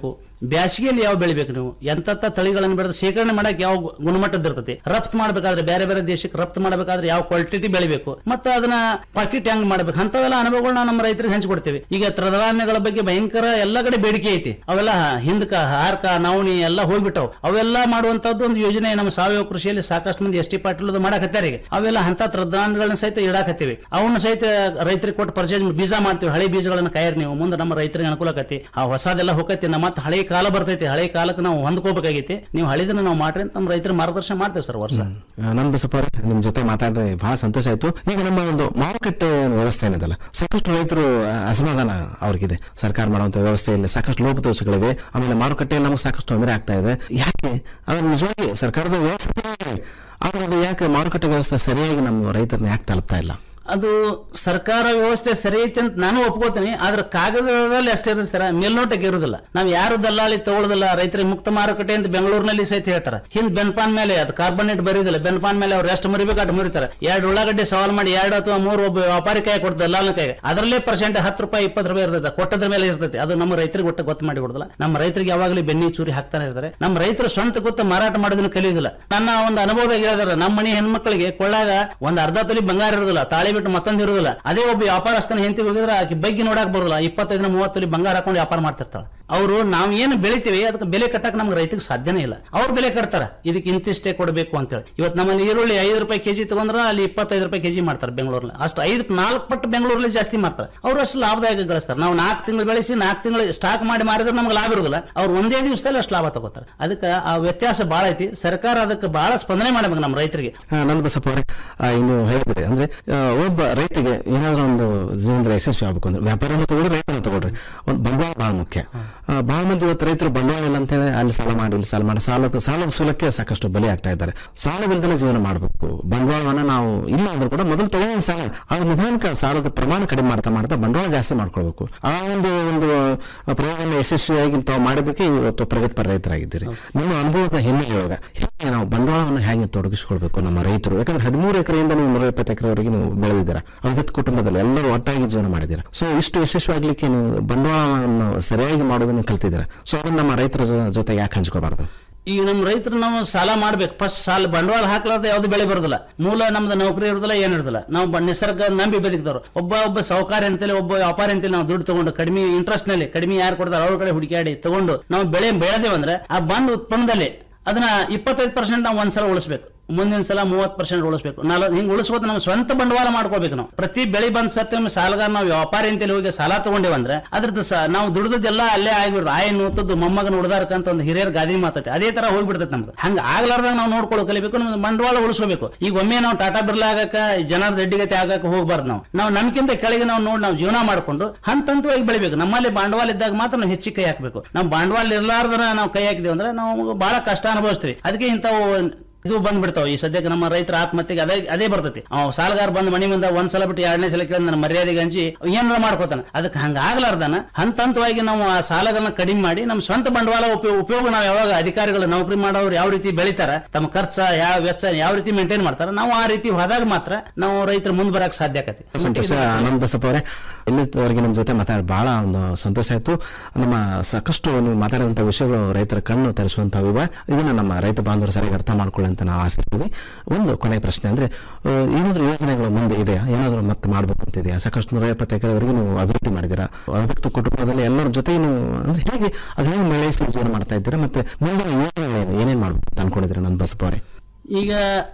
ಬ್ಯಾಸಿಗೆಯಲ್ಲಿ ಯಾವ ಬೆಳಿಬೇಕು ನೀವು ಎಂತ ತಳಿಗಳನ್ನು ಬೆಳೆದು ಶೇಖರಣೆ ಮಾಡಕ್ ಯಾವ ಗು- ಗುಣಮಟ್ಟದ ಇರ್ತೈತಿ ರಫ್ತು ಮಾಡ್ಬೇಕಾದ್ರೆ ಬೇರೆ ಬೇರೆ ದೇಶಕ್ಕೆ ರಫ್ತು ಮಾಡ್ಬೇಕಾದ್ರೆ ಯಾವ ಕ್ವಾಲಿಟಿ ಬೆಳಿಬೇಕು ಮತ್ತೆ ಅದನ್ನ ಪಾಕೆಟ್ ಹೆಂಗ್ ಮಾಡ್ಬೇಕು ಅಂತವೆಲ್ಲ ಅನುಭವಗಳನ್ನ ನಮ್ಮ ರೈತರಿಗೆ ಹಂಚ್ಕೊಡ್ತೇವೆ ಈಗ ತ್ರಧಾನ್ಯಗಳ ಬಗ್ಗೆ ಭಯಂಕರ ಎಲ್ಲ ಕಡೆ ಬೇಡಿಕೆ ಐತಿ ಅವೆಲ್ಲ ಹಿಂದಕ ಹಾರ್ಕ ನವಣಿ ಎಲ್ಲ ಹೋಗ್ಬಿಟ್ಟವು ಅವೆಲ್ಲ ಮಾಡುವಂತದ್ದು ಒಂದು ಯೋಜನೆ ನಮ್ಮ ಸಾವಯವ ಕೃಷಿಯಲ್ಲಿ ಸಾಕಷ್ಟು ಮಂದಿ ಎಸ್ ಟಿ ಪಾಟೀಲ್ ಮಾಡಕತ್ತಾರೆ ಈಗ ಅವೆಲ್ಲ ಅಂತ ತ್ರಧಾನ್ಯಗಳನ್ನ ಸಹಿತ ಇಡಾಕತ್ತೀವಿ ಅವನ್ನ ಸಹಿತ ರೈತರಿಗೆ ಕೊಟ್ಟು ಪರ್ಚೇಸ್ ಬೀಜ ಮಾಡ್ತೀವಿ ಹಳೆ ಬೀಜಗಳನ್ನ ಕಾಯರ್ ನೀವು ಮುಂದೆ ನಮ್ಮ ರೈತರಿಗೆ ಅನುಕೂಲ ಆಕತಿ ಆ ಹೊಸದೆಲ್ಲ ಹೋಗತಿ ನಮ್ಮ ಮತ್ತೆ ಹಳೆ ಕಾಲ ಬರ್ತೈತಿ ಹಳೆ ಕಾಲಕ್ಕೆ ನಾವು ಹೊಂದ್ಕೋಬೇಕಾಗೈತಿ ನೀವು ಹಳಿದನ್ನ ನಾವು ಮಾಡ್ರಿ ಅಂತ ನಮ್ಮ ರೈತರ ಮಾರ್ಗದರ್ಶನ ಮಾಡ್ತೇವೆ ಸರ್ ವರ್ಷ ನನ್ ಬಸಪ್ಪ ಅವರೇ ನಿಮ್ ಜೊತೆ ಮಾತಾಡ್ರೆ ಬಹಳ ಸಂತೋಷ ಆಯ್ತು ಈಗ ನಮ್ಮ ಒಂದು ಮಾರುಕಟ್ಟೆ ವ್ಯವಸ್ಥೆ ಏನಿದಲ್ಲ ಸಾಕಷ್ಟು ರೈತರು ಆ, ಅಸಮಾಧಾನ ಅವ್ರಿಗಿದೆ ಸರ್ಕಾರ ಮಾಡುವಂತ ವ್ಯವಸ್ಥೆಯಲ್ಲಿ ಸಾಕಷ್ಟು ಲೋಪದೋಷಗಳಿವೆ ಆಮೇಲೆ ಮಾರುಕಟ್ಟೆಯಲ್ಲಿ ನಮಗೆ ಸಾಕಷ್ಟು ತೊಂದರೆ ಆಗ್ತಾ ಇದೆ ಯಾಕೆ ಅದ್ರ ನಿಜವಾಗಿ ಸರ್ಕಾರದ ವ್ಯವಸ್ಥೆ ಸರಿಯಾಗಿದೆ. ಆದ್ರೆ ಅದು ಯಾಕೆ ಮಾರುಕಟ್ಟೆ ವ್ಯವಸ್ಥೆ ಸರಿಯಾಗಿ ನಮ್ಮ ರೈತರನ್ನ ಯಾಕೆ ತಲುಪ್ತಾ ಇಲ್ಲ ಅದು ಸರ್ಕಾರ ವ್ಯವಸ್ಥೆ ಸರಿ ಐತೆ ಅಂತ ನಾನು ಒಪ್ಕೋತೀನಿ ಆದ್ರೆ ಕಾಗದದಲ್ಲಿ ಅಷ್ಟೇ ಇರುತ್ತೆ ಸರ್ ಮೇಲ್ನೋಟಕ್ಕೆ ಇರುದಿಲ್ಲ ನಾವು ಯಾರು ದಲ್ಲಾಳಿ ತಗೊಳ್ಳೋದಿಲ್ಲ ರೈತರಿಗೆ ಮುಕ್ತ ಮಾರುಕಟ್ಟೆ ಅಂತ ಬೆಂಗಳೂರಿನಲ್ಲಿ ಸಹಿತ ಹೇಳ್ತಾರೆ ಹಿಂದ್ ಬೆನ್ಪಾನ್ ಮೇಲೆ ಅದು ಕಾರ್ಬನೇಟ್ ಬರೀದಿಲ್ಲ ಬೆನ್ಪಾನ್ ಮೇಲೆ ಅವ್ರು ಎಷ್ಟು ಮರಿಬೇಕು ಅಷ್ಟು ಮರಿತಾರೆ ಎರಡು ಉಳ್ಳಾಗಡ್ಡೆ ಸವಾಲ್ ಮಾಡಿ ಎರಡು ಅಥವಾ ಮೂರು ಒಬ್ಬ ವ್ಯಾಪಾರಿ ಕೈ ಕೊಡ್ತಾರೆ ದಲ್ಲಾಳ ಕೈ ಅದರಲ್ಲೇ ಪರ್ಸೆಂಟ್ ಹತ್ತು ರೂಪಾಯಿ ಇಪ್ಪತ್ತು ರೂಪಾಯಿ ಇರ್ತದೆ ಕೊಟ್ಟದ್ರ ಮೇಲೆ ಇರ್ತೈತೆ ಅದು ನಮ್ಮ ರೈತರಿಗೆ ಒಟ್ಟು ಗೊತ್ತು ಮಾಡಿ ಕೊಡೋದಿಲ್ಲ ನಮ್ಮ ರೈತರಿಗೆ ಯಾವಾಗಲೂ ಬೆನ್ನಿ ಚೂರಿ ಹಾಕ್ತಾನೆ ಇರ್ತಾರೆ ನಮ್ಮ ರೈತರು ಸ್ವಂತ ಗೊತ್ತ ಮಾರಾಟ ಮಾಡೋದನ್ನ ಕಲಿಯೋದಿಲ್ಲ ನನ್ನ ಒಂದು ಅನುಭವದಾಗ ಹೇಳಿದಾರೆ ನಮ್ಮ ಮನೆ ಹೆಣ್ಮಕ್ಳಿಗೆ ಕೊಳ್ಳಾಗ ಒಂದ್ ಅರ್ಧ ತೊಲಿ ಬಂಗಾರ ಇರೋದಿಲ್ಲ ತಾಳಿ ಬಿಟ್ಟು ಮತ್ತೊಂದು ಇರೋದಿಲ್ಲ ಅದೇ ಒಬ್ಬ ವ್ಯಾಪಾರಸ್ಥನ ಹೆಂಡತಿ ಹೋಗಿದ್ರೆ ಆಕೆ ಬಗ್ಗೆ ನೋಡಕ್ ಬರೋದಿಲ್ಲ ಇಪ್ಪತ್ತೈದನ ಮೂವತ್ತು ತೊಲಿ ಬಂಗಾರ ಹಾಕೊಂಡು ವ್ಯಾಪಾರ ಮಾಡ್ತಿರ್ತಾಳೆ ಅವರು ನಾವು ಏನು ಬೆಳಿತೀವಿ ಅದಕ್ಕೆ ಬೆಲೆ ಕಟ್ಟಕ್ ನಮ್ಗೆ ರೈತರಿಗೆ ಸಾಧ್ಯನೇ ಇಲ್ಲ ಅವ್ರು ಬೆಲೆ ಕಟ್ತಾರ ಇದಕ್ಕೆ ಇಂತಿಷ್ಟೇ ಕೊಡಬೇಕು ಅಂತೇಳಿ ಇವತ್ತು ನಮ್ಮಲ್ಲಿ ಈರುಳ್ಳಿ ಐದು ರೂಪಾಯಿ ಕೆಜಿ ತಗೊಂಡ್ರ ಅಲ್ಲಿ ಇಪ್ಪತ್ತೈದು ರೂಪಾಯಿ ಕೆಜಿ ಮಾಡ್ತಾರೆ ಬೆಂಗಳೂರಲ್ಲಿ ಅಷ್ಟು ಐದು ನಾಲ್ಕು ಪಟ್ಟು ಬೆಂಗಳೂರಲ್ಲಿ ಜಾಸ್ತಿ ಮಾಡ್ತಾರೆ ಅವ್ರು ಅಷ್ಟು ಲಾಭದಾಯಕ ಗಳಿಸ್ತಾರೆ ನಾವು ನಾಲ್ಕು ತಿಂಗಳು ಬೆಳೆಸಿ ನಾಲ್ಕು ತಿಂಗಳು ಸ್ಟಾಕ್ ಮಾಡಿ ಮಾರಿದ್ರೆ ನಮ್ಗೆ ಲಾಭ ಇರೋದಿಲ್ಲ ಅವ್ರು ಒಂದೇ ದಿವಸದಲ್ಲಿ ಅಷ್ಟು ಲಾಭ ತಗೋತಾರೆ ಅದಕ್ಕೆ ಆ ವ್ಯತ್ಯಾಸ ಬಹಳ ಐತಿ ಸರ್ಕಾರ ಅದಕ್ಕೆ ಬಹಳ ಸ್ಪಂದನೆ ಮಾಡ್ಬೇಕು ನಮ್ಮ ರೈತರಿಗೆ ಆ, ನಂದ ಬಸಪ್ಪ ಅವರೇ ಆ, ಇನ್ನು ಹೇಳಿದ್ರಿ ಅಂದ್ರೆ ಆ, ಒಬ್ಬ ರೈತಗೆ ಏನಾದ್ರೂ ಒಂದು ಜೀವನದಲ್ಲಿ ಯಶಸ್ವಿ ಆಗ್ಬೇಕು ಅಂದ್ರೆ ವ್ಯಾಪಾರನ ತಗೊಳ್ರಿ ರೈತನ ತಗೊಳ್ರಿ ಒಂದು ಬಂಡವಾಳ ಬಹಳ ಮುಖ್ಯ ಆ, ಬಹಳ ಮಂದಿ ಇವತ್ತು ರೈತರು ಬಂಡವಾಳ ಇಲ್ಲ ಅಂತೇಳಿ ಅಲ್ಲಿ ಸಾಲ ಮಾಡಿ ಇಲ್ಲಿ ಸಾಲ ಮಾಡಿ ಸಾಲದ ಸಾಲದ ಸೂಲಕ್ಕೆ ಸಾಕಷ್ಟು ಬಲಿ ಆಗ್ತಾ ಇದ್ದಾರೆ ಸಾಲವಿಲ್ಲದೆ ಜೀವನ ಮಾಡಬೇಕು ಬಂಡವಾಳವನ್ನ ನಾವು ಇಲ್ಲ ಅಂದ್ರೂ ಕೂಡ ಮೊದಲು ತಗೊಳ್ಳೋ ಸಾಲ ಆ ನಿಧಾನಕ ಸಾಲದ ಪ್ರಮಾಣ ಕಡಿಮೆ ಮಾಡ್ತಾ ಮಾಡ್ತಾ ಬಂಡವಾಳ ಜಾಸ್ತಿ ಮಾಡ್ಕೊಳ್ಬೇಕು ಆ ಒಂದು ಒಂದು ಪ್ರಯೋಗವನ್ನು ಯಶಸ್ವಿಯಾಗಿ ತಾವು ಮಾಡಿದ್ದಕ್ಕೆ ಇವತ್ತು ಪ್ರಗತಿಪರ ರೈತರಾಗಿದ್ದೀರಿ ನಿಮ್ಮ ಅನುಭವದ ಹಿನ್ನೆಲೆಯೊಳಗ ಹೇಗೆ ನಾವು ಬಂಡವಾಳವನ್ನು ಹೇಗೆ ತೊಡಗಿಸಿಕೊಳ್ಬೇಕು ನಮ್ಮ ರೈತರು ಯಾಕಂದ್ರೆ ಹದಿಮೂರು ಎಕರೆಯಿಂದ ನೀವು ನೂರ ಇಪ್ಪತ್ತು ಎಕರೆವರೆಗೆ ನೀವು ಬೆಳೆದಿದ್ದೀರಾ ಅವಿಭಕ್ತ ಕುಟುಂಬದಲ್ಲಿ ಎಲ್ಲರೂ ಒಟ್ಟಾಗಿ ಜೀವನ ಮಾಡಿದ್ದೀರಾ ಸೊ ಇಷ್ಟು ಯಶಸ್ವಿಯಾಗ್ಲಿಕ್ಕೆ ನೀವು ಬಂಡವಾಳವನ್ನು ಸರಿಯಾಗಿ ಮಾಡೋದನ್ನ ಕಲ್ತಿದ್ದೀರಾ ಸೊ ಅದನ್ನ ನಮ್ಮ ರೈತರ ಜೊ- ಜೊತೆ ಯಾಕೆ ಹಂಚ್ಕೋಬಾರದು ಈಗ ನಮ್ಮ ರೈತರು ನಾವು ಸಾಲ ಮಾಡ್ಬೇಕು ಫಸ್ಟ್ ಸಾಲ ಬಂಡವಾಳ ಹಾಕ್ಲಾರ್ದೆ ಯಾವ್ದು ಬೆಳೆ ಬರೋದಿಲ್ಲ ಮೂಲ ನಮ್ದು ನೌಕರಿ ಇರೋದಿಲ್ಲ ಏನು ಇರೋದಿಲ್ಲ ನಾವು ಬ- ನಿಸರ್ಗ ನಂಬಿ ಬದುಕಿದವರು ಒಬ್ಬ ಒಬ್ಬ ಸಹಕಾರಿ ಅಂತೇಳಿ ಒಬ್ಬ ವ್ಯಾಪಾರಿ ಅಂತೇಳಿ ನಾವು ದುಡ್ಡು ತಗೊಂಡು ಕಡಿಮೆ ಇಂಟ್ರೆಸ್ಟ್ ನಲ್ಲಿ ಕಡಿಮೆ ಯಾರು ಕೊಡ್ತಾರೆ ಅವ್ರ ಕಡೆ ಹುಡುಕಾಡಿ ತಗೊಂಡು ನಾವು ಬೆಳೆ ಬೆಳೆದೇವಂದ್ರೆ ಆ ಬಂದ ಉತ್ಪನ್ನದಲ್ಲಿ ಅದನ್ನ ಇಪ್ಪತ್ತೈದು ಪರ್ಸೆಂಟ್ ನಾವು ಒಂದ್ಸಲ ಉಳಿಸ್ಬೇಕು ಮುಂದಿನ ಸಲ ಮೂವತ್ತು ಪರ್ಸೆಂಟ್ ಉಳಿಸ್ಬೇಕು ನಾಲ್ ಹಿಂಗ್ ಉಳಿಸ್ಬೋದು ನಾವು ಸ್ವಂತ ಬಂಡವಾಳ ಮಾಡ್ಕೋಬೇಕು ನಾವು ಪ್ರತಿ ಬೆಳೆ ಬಂದ್ ಸತ್ತ ಸಾಲಗಾರ ನಾವು ವ್ಯಾಪಾರಿ ಅಂತೇಳಿ ಹೋಗಿ ಸಾಲ ತಗೊಂಡೇವಂದ್ರೆ ಅದ್ರದ್ದು ಸ ನಾವು ದುಡ್ದದ್ದೆಲ್ಲ ಅಲ್ಲೇ ಆಗಿಬಿಡ್ದು ಆಯ್ ನೂತದ್ದು ಮೊಮ್ಮಗನ ಉಡ್ದಾರ್ಕಂತ ಒಂದು ಹಿರಿಯರ ಗಾದಿ ಮಾತೈತೆ ಅದೇ ತರ ಹೋಗ್ಬಿಡ್ತೈತೆ ನಮ್ದು ಹಂಗ ಆಗ್ಲಾರ್ದಾಗ ನಾವು ನೋಡ್ಕೊಳ್ಳೋ ಕಲಿಬೇಕು ನಮ್ದು ಬಂಡವಾಳ ಉಳಿಸ್ಕೋಬೇಕು ಈಗ ಒಮ್ಮೆ ನಾವು ಟಾಟಾ ಬಿರ್ಲಾ ಆಗಕ ಜನರ ದಡ್ಡಿಗತೆ ಆಗಕ್ಕೆ ಹೋಗ್ಬಾರ್ದು ನಾವು ನಾವು ನಮ್ಗಿಂತ ಕೆಳಗೆ ನಾವು ನೋಡಿ ನಾವು ಜೀವನ ಮಾಡ್ಕೊಂಡು ಹಂತ ಹಂತವಾಗಿ ಬೆಳಿಬೇಕು ನಮ್ಮಲ್ಲಿ ಬಂಡವಾಳ ಇದ್ದಾಗ ಮಾತ್ರ ನಾವು ಹೆಚ್ಚಿಗೆ ಕೈ ಹಾಕಬೇಕು ನಾವು ಬಂಡವಾಳ ಇರ್ಲಾರ್ದನ ನಾವು ಕೈ ಹಾಕಿದೇವೆ ಅಂದ್ರೆ ನಾವು ಬಹಳ ಕಷ್ಟ ಅನುಭವಿಸ್ತೀವಿ ಅದಕ್ಕೆ ಇಂಥವು ಇದು ಬಂದ್ಬಿಡ್ತಾವ ಈ ಸದ್ಯಕ್ಕೆ ನಮ್ಮ ರೈತರ ಆತ್ಮಹತ್ಯೆಗೆ ಅದೇ ಅದೇ ಬರ್ತೈತಿ ಅವ್ ಸಾಲಗಾರ ಬಂದ್ ಮನಿ ಮುಂದೆ ಒಂದ್ ಸಲ ಬಿಟ್ಟು ಎರಡನೇ ಸಲ ಕೇಳಿ ನನ್ನ ಮರ್ಯಾದೆಗೆ ಹಂಚಿ ಏನಾರ ಮಾಡ್ಕೋತಾನ ಅದಕ್ಕೆ ಹಂಗ ಆಗ್ಲಾರ್ದನ ಹಂತ ಹಂತವಾಗಿ ನಾವು ಆ ಸಾಲಗಳನ್ನ ಕಡಿಮೆ ಮಾಡಿ ನಮ್ಮ ಸ್ವಂತ ಬಂಡವಾಳ ಉಪಯೋಗ ಉಪಯೋಗ ನಾವು ಯಾವಾಗ ಅಧಿಕಾರಿಗಳು ನೌಕರಿ ಮಾಡೋರು ಯಾವ ರೀತಿ ಬೆಳಿತಾರ ತಮ್ಮ ಖರ್ಚ ಯಾವ ವೆಚ್ಚ ಯಾವ ರೀತಿ ಮೇಂಟೈನ್ ಮಾಡ್ತಾರ ನಾವು ಆ ರೀತಿ ಹೋದಾಗ ಮಾತ್ರ ನಾವು ರೈತರು ಮುಂದ್ ಬರಕ್ ಸಾಧ್ಯ ಆಕತಿ ಸಂತೋಷ ಆನಂದ್ ಬಸಪ್ಪ ಅವರೇ ಇಲ್ಲಿವರೆಗೆ ನಮ್ಮ ಜೊತೆ ಮಾತಾಡಿ ಬಹಳ ಒಂದು ಸಂತೋಷ ಆಯ್ತು ನಮ್ಮ ಸಾಕಷ್ಟು ನೀವು ಮಾತಾಡಿದಂಥ ವಿಷಯಗಳು ರೈತರ ಕಣ್ಣು ತೆರೆಸುವಂತವಿವ ಇದನ್ನ ನಮ್ಮ ರೈತ ಬಾಂಧವರು ಸರಿಯಾಗಿ ಅರ್ಥ ಮಾಡ್ಕೊಳ್ಳಿ ಅಂತ ನಾವು ಆಶಿಸ್ತೀವಿ ಒಂದು ಕೊನೆಯ ಪ್ರಶ್ನೆ ಅಂದ್ರೆ ಆ, ಏನಾದ್ರೂ ಯೋಜನೆಗಳು ಮುಂದೆ ಇದೆಯಾ ಏನಾದ್ರೂ ಮತ್ತೆ ಮಾಡ್ಬೇಕು ಅಂತಿದೆಯಾ ಸಾಕಷ್ಟು ನೂರ ಎಪ್ಪತ್ತು ಎಕರೆವರೆಗೂ ನೀವು ಅಭಿವೃದ್ಧಿ ಮಾಡಿದ್ದೀರಾ ಅವಿಭಕ್ತ ಕುಟುಂಬದಲ್ಲಿ ಎಲ್ಲರ ಜೊತೆ ನೀವು ಅಂದ್ರೆ ಹೇಗೆ ಅದು ಹೇಗೆ ಮೇಳೈಸಿ ಜೀವನ ಮಾಡ್ತಾ ಇದ್ದೀರಾ ಮತ್ತೆ ಮುಂದಿನ ಯೋಜನೆಗಳೇನು ಏನೇನು ಮಾಡ್ಬೇಕು ಅಂತ ಅನ್ಕೊಂಡಿದ್ದೀರಾ ನನ್ನ ಬಸಪ್ಪ ಅವರೇ ಈಗ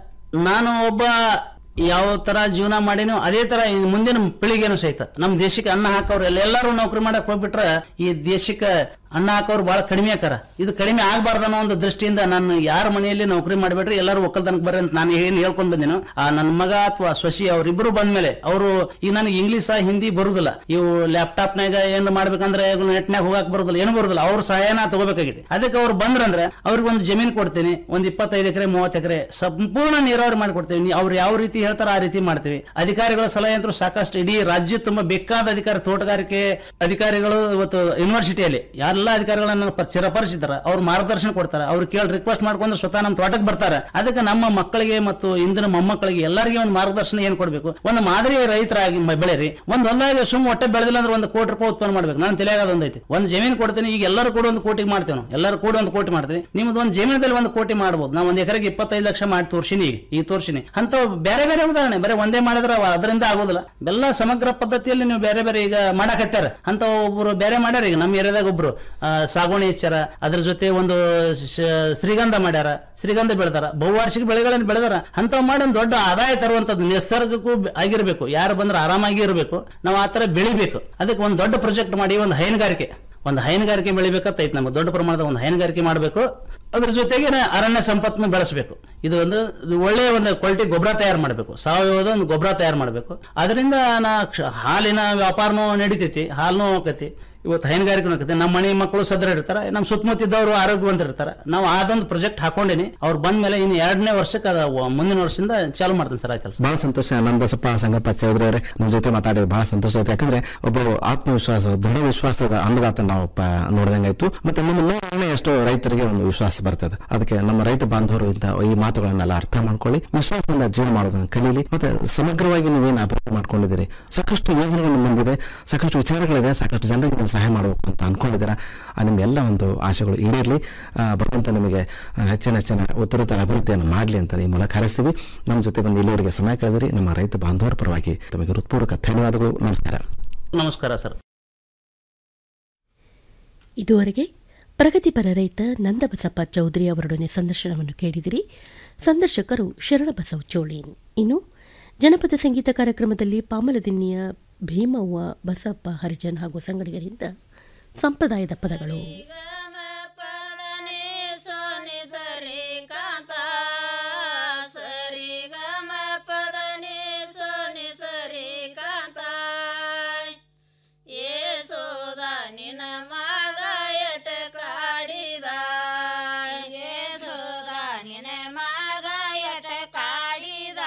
ನಾನು ಒಬ್ಬ ಯಾವ ತರ ಜೀವನ ಮಾಡೀನೋ ಅದೇ ತರ ಈ ಮುಂದಿನ ಪೀಳಿಗೆನೂ ಸಹಿತ ನಮ್ಮ ದೇಶಕ್ಕೆ ಅನ್ನ ಹಾಕೋರು ಎಲ್ಲ ಎಲ್ಲರೂ ನೌಕರಿ ಮಾಡಕ್ ಹೋಗ್ಬಿಟ್ರೆ ಈ ದೇಶಕ್ಕೆ ಅನ್ನ ಹಾಕೋರು ಬಹಳ ಕಡಿಮೆ ಆಕಾರ ಇದು ಕಡಿಮೆ ಆಗಬಾರ್ದು ಅನ್ನೋ ಒಂದು ದೃಷ್ಟಿಯಿಂದ ನಾನು ಯಾರ ಮನೆಯಲ್ಲಿ ನೌಕರಿ ಮಾಡಬೇಡ್ರಿ ಎಲ್ಲರೂ ಒಕ್ಕಲ್ತನಕ್ಕೆ ಬರ್ರಿ ಅಂತ ನಾನು ಏನ್ ಹೇಳ್ಕೊಂಡ್ ಬಂದಿನೋ ಆ ನನ್ನ ಮಗ ಅಥವಾ ಶಶಿ ಅವ್ರಿಬ್ರು ಬಂದ್ಮೇಲೆ ಅವರು ಈಗ ನನಗೆ ಇಂಗ್ಲಿಷ್ ಹಿಂದಿ ಬರುದಿಲ್ಲ ಇವು ಲ್ಯಾಪ್ಟಾಪ್ ನಾಗ ಏನ್ ಮಾಡ್ಬೇಕಂದ್ರೆ ನೆಟ್ನಾಗ ಹೋಗಕ್ ಬರುದಿಲ್ಲ ಏನು ಬರುದಿಲ್ಲ ಅವ್ರ ಸಹಾಯನ ತಗೋಬೇಕಾಗಿದೆ ಅದಕ್ಕೆ ಅವ್ರು ಬಂದ್ರಂದ್ರೆ ಅವ್ರಿಗೆ ಒಂದು ಜಮೀನು ಕೊಡ್ತೀನಿ ಒಂದ್ ಇಪ್ಪತ್ತೈದು ಎಕರೆ ಮೂವತ್ತು ಎಕರೆ ಸಂಪೂರ್ಣ ನೀರಾವರಿ ಮಾಡಿಕೊಡ್ತೀವಿ ನೀ- ಅವ್ರು ಯಾವ ರೀತಿ ಹೇಳ್ತಾರೋ ಆ ರೀತಿ ಮಾಡ್ತೀವಿ ಅಧಿಕಾರಿಗಳ ಸಲಹೆ ಅಂತೂ ಸಾಕಷ್ಟು ಇಡೀ ರಾಜ್ಯ ತುಂಬಾ ಬೇಕಾದ ಅಧಿಕಾರಿ ತೋಟಗಾರಿಕೆ ಅಧಿಕಾರಿಗಳು ಇವತ್ತು ಯೂನಿವರ್ಸಿಟಿಯಲ್ಲಿ ಯಾರು ಎಲ್ಲ ಅಧಿಕಾರಿಗಳನ್ನ ಪ- ಚಿರಪರಿಸಿದಾರೆ ಅವ್ರು ಮಾರ್ಗದರ್ಶನ ಕೊಡ್ತಾರೆ ಅವ್ರು ಕೇಳಿ ರಿಕ್ವೆಸ್ಟ್ ಮಾಡ್ಕೊಂಡ್ರೆ ಸ್ವತಃ ನಮ್ಮ ತೋಟಕ್ಕೆ ಬರ್ತಾರೆ ಅದಕ್ಕೆ ನಮ್ಮ ಮಕ್ಕಳಿಗೆ ಮತ್ತು ಇಂದಿನ ಮೊಮ್ಮಕ್ಕಳಿಗೆ ಎಲ್ಲರಿಗೆ ಒಂದು ಮಾರ್ಗದರ್ಶನ ಏನ್ ಕೊಡ್ಬೇಕು ಒಂದು ಮಾದರಿ ರೈತರಾಗಿ ಮ- ಬೆಳೆರಿ ಒಂದು ಹೊಲದಾಗ ಸುಮ್ ಒಟ್ಟೆ ಬೆಳೆದಿಲ್ಲ ಅಂದ್ರೆ ಒಂದು ಕೋಟಿ ರೂಪಾಯಿ ಉತ್ಪನ್ನ ಮಾಡ್ಬೇಕು ನಾನು ತಿಳಿಯಾಗ ಒಂದೈತಿ ಒಂದು ಜಮೀನು ಕೊಡ್ತೀನಿ ಈಗ ಎಲ್ಲರೂ ಕೂಡ ಒಂದು ಕೋಟಿ ಮಾಡ್ತೇವೆ ನಾವು ಎಲ್ಲರೂ ಕೂಡ ಒಂದು ಕೋಟಿ ಮಾಡ್ತೀವಿ ನಿಮ್ದು ಒಂದು ಜಮೀನದಲ್ಲಿ ಒಂದು ಕೋಟಿ ಮಾಡ್ಬೋದು ನಾವು ಒಂದು ಎಕರೆಗೆ ಇಪ್ಪತ್ತೈದು ಲಕ್ಷ ಮಾಡಿ ತೋರ್ಸಿನಿ ಈಗ ಈ ತೋರ್ಸಿನಿ ಅಂತ ಬೇರೆ ಬೇರೆ ಉದಾಹರಣೆ ಬರೀ ಒಂದೇ ಮಾಡಿದ್ರೆ ಅವ ಅದರಿಂದ ಆಗೋದಿಲ್ಲ ಎಲ್ಲ ಸಮಗ್ರ ಪದ್ಧತಿಯಲ್ಲಿ ನೀವು ಬೇರೆ ಬೇರೆ ಈಗ ಮಾಡಾಕತ್ತಾರ ಅಂತ ಒಬ್ರು ಬೇರೆ ಮಾಡ್ಯಾರ ಈಗ ನಮ್ಮ ಏರಿಯಾದಾಗ ಒಬ್ರು ಆ, ಸಾಗುವಳಿ ಹೆಚ್ಚಾರ ಅದ್ರ ಜೊತೆ ಒಂದು ಶ- ಶ್ರೀಗಂಧ ಮಾಡ್ಯಾರ ಶ್ರೀಗಂಧ ಬೆಳೆದಾರ ಬಹುವಾರ್ಷಿಕ ಬೆಳೆಗಳನ್ನು ಬೆಳೆದಾರ ಅಂತ ಮಾಡಿ ಒಂದು ದೊಡ್ಡ ಆದಾಯ ತರುವಂತದ್ದು ನಿಸರ್ಗಕ್ಕೂ ಬೆ- ಆಗಿರ್ಬೇಕು ಯಾರು ಬಂದ್ರೆ ಆರಾಮಾಗಿ ಇರಬೇಕು ನಾವು ಆ ತರ ಬೆಳಿಬೇಕು ಅದಕ್ಕೆ ಒಂದು ದೊಡ್ಡ ಪ್ರಾಜೆಕ್ಟ್ ಮಾಡಿ ಒಂದು ಹೈನುಗಾರಿಕೆ ಒಂದು ಹೈನುಗಾರಿಕೆ ಬೆಳಿಬೇಕಂತ ಐತೆ ನಮಗೆ ದೊಡ್ಡ ಪ್ರಮಾಣದ ಒಂದು ಹೈನುಗಾರಿಕೆ ಮಾಡಬೇಕು ಅದ್ರ ಜೊತೆಗೆ ಅರಣ್ಯ ಸಂಪತ್ತನ್ನು ಬೆಳೆಸಬೇಕು ಇದು ಒಂದು ಇದು ಒಳ್ಳೆಯ ಒಂದು ಕ್ವಾಲಿಟಿ ಗೊಬ್ಬರ ತಯಾರು ಮಾಡಬೇಕು ಸಾವಯವದ ಒಂದು ಗೊಬ್ಬರ ತಯಾರು ಮಾಡಬೇಕು ಅದರಿಂದ ನಾ ಕ್ಷ- ಹಾಲಿನ ವ್ಯಾಪಾರನೂ ನಡೀತೈತಿ ಹಾಲನೂ ಹೋಗತಿ ಇವತ್ತು ಹೈನುಗಾರಿಕೆ ಹೋಗತ್ತೆ ನಮ್ಮ ಮನೆ ಮಕ್ಕಳು ಸದೃಢ ಇರ್ತಾರೆ ನಮ್ಮ ಸುತ್ತಮುತ್ತ ಇದ್ದವರು ಆರೋಗ್ಯವಂತರಿರ್ತಾರೆ ನಾವು ಅದೊಂದು ಪ್ರಾಜೆಕ್ಟ್ ಹಾಕೊಂಡಿನಿ ಅವ್ರು ಬಂದ ಮೇಲೆ ಇನ್ನು ಎರಡನೇ ವರ್ಷಕ್ಕೆ ಅದ ವ- ಮುಂದಿನ ವರ್ಷದಿಂದ ಚಾಲು ಮಾಡ್ತೀನಿ ಸರ್ ಆ ಕೆಲಸ ಬಹಳ ಸಂತೋಷ ನಂದಬಸಪ್ಪ ಸಂಗಪ್ಪ ಚೌಧರಿ ಅವರೇ ನಮ್ಮ ಜೊತೆ ಮಾತಾಡಿ ಬಹಳ ಸಂತೋಷ ಆಯ್ತು ಯಾಕಂದ್ರೆ ಒಬ್ಬ ಆತ್ಮವಿಶ್ವಾಸ ದೃಢ ವಿಶ್ವಾಸದ ಅನ್ನದಾತ ನಾವು ಪ- ನೋಡ್ದಂಗಾಯ್ತು ಮತ್ತೆ ನಿಮ್ಮ ನೋಡೋಣ ಎಷ್ಟೋ ರೈತರಿಗೆ ಒಂದು ವಿಶ್ವಾಸ ಬರ್ತದೆ ಅದಕ್ಕೆ ನಮ್ಮ ರೈತ ಬಾಂಧವರು ಇಂತ ಈ ಮಾತುಗಳನ್ನೆಲ್ಲ ಅರ್ಥ ಮಾಡ್ಕೊಳ್ಳಿ ವಿಶ್ವಾಸದಿಂದ ಜೀವನ ಮಾಡೋದನ್ನ ಕಲೀಲಿ ಮತ್ತೆ ಸಮಗ್ರವಾಗಿ ನೀವೇನು ಅಭಿವೃದ್ಧಿ ಮಾಡ್ಕೊಂಡಿದ್ದೀರಿ ಸಾಕಷ್ಟು ಯೋಜನೆಗಳು ನಿಮ್ಮ ಮುಂದಿದೆ ಸಾಕಷ್ಟು ವಿಚಾರಗಳಿದೆ ಸಾಕಷ್ಟು ಜನರಿಗೆ ನೀವು ಸಹಾಯ ಮಾಡಬೇಕು ಅಂತ ಅನ್ಕೊಂಡಿದ್ದೀರಾ ಆ ನಿಮ್ಮ ಎಲ್ಲ ಒಂದು ಆಶೆಗಳು ಈಡೇರಲಿ ಆ, ಭಗವಂತ ನಿಮಗೆ ಆ, ಹೆಚ್ಚಿನ ಹೆಚ್ಚಿನ ಉತ್ತರೋತ್ತರ ಅಭಿವೃದ್ಧಿಯನ್ನು ಮಾಡಲಿ ಅಂತ ಈ ಮೂಲಕ ಹಾರೈಸ್ತೀವಿ ನಮ್ಮ ಜೊತೆ ಬಂದು ಇಲ್ಲಿವರೆಗೆ ಸಮಯ ಕಳೆದಿರಿ ನಮ್ಮ ರೈತ ಬಾಂಧವರ ಪರವಾಗಿ ತಮಗೆ ಹೃತ್ಪೂರ್ವಕ ಧನ್ಯವಾದಗಳು ನಮಸ್ಕಾರ ನಮಸ್ಕಾರ ಸರ್ ಇದುವರೆಗೆ ಪ್ರಗತಿಪರ ರೈತ ನಂದಬಸಪ್ಪ ಚೌಧರಿ ಅವರೊಡನೆ ಸಂದರ್ಶನವನ್ನು ಕೇಳಿದಿರಿ ಸಂದರ್ಶಕರು ಶರಣಬಸವ್ ಚೋಳೀನ್ ಇನ್ನು ಜನಪದ ಸಂಗೀತ ಕಾರ್ಯಕ್ರಮದಲ್ಲಿ ಪಾಮಲದಿನ್ನಿಯ ಭೀಮವ್ವ ಬಸಪ್ಪ ಹರಿಜನ್ ಹಾಗೂ ಸಂಗಡಿಗರಿಂದ ಸಂಪ್ರದಾಯದ ಪದಗಳು ಸರಿ ಗಮ ಪದ ನಿ ಸೋನಿ ಸರಿ ಕಾಂತ ಏಸೋದ ನಿನ ಮಗ ಎಟ ಕಾಡಿದ ಏಸೋದ ನಿನ ಮಗ ಎಟ ಕಾಡಿದ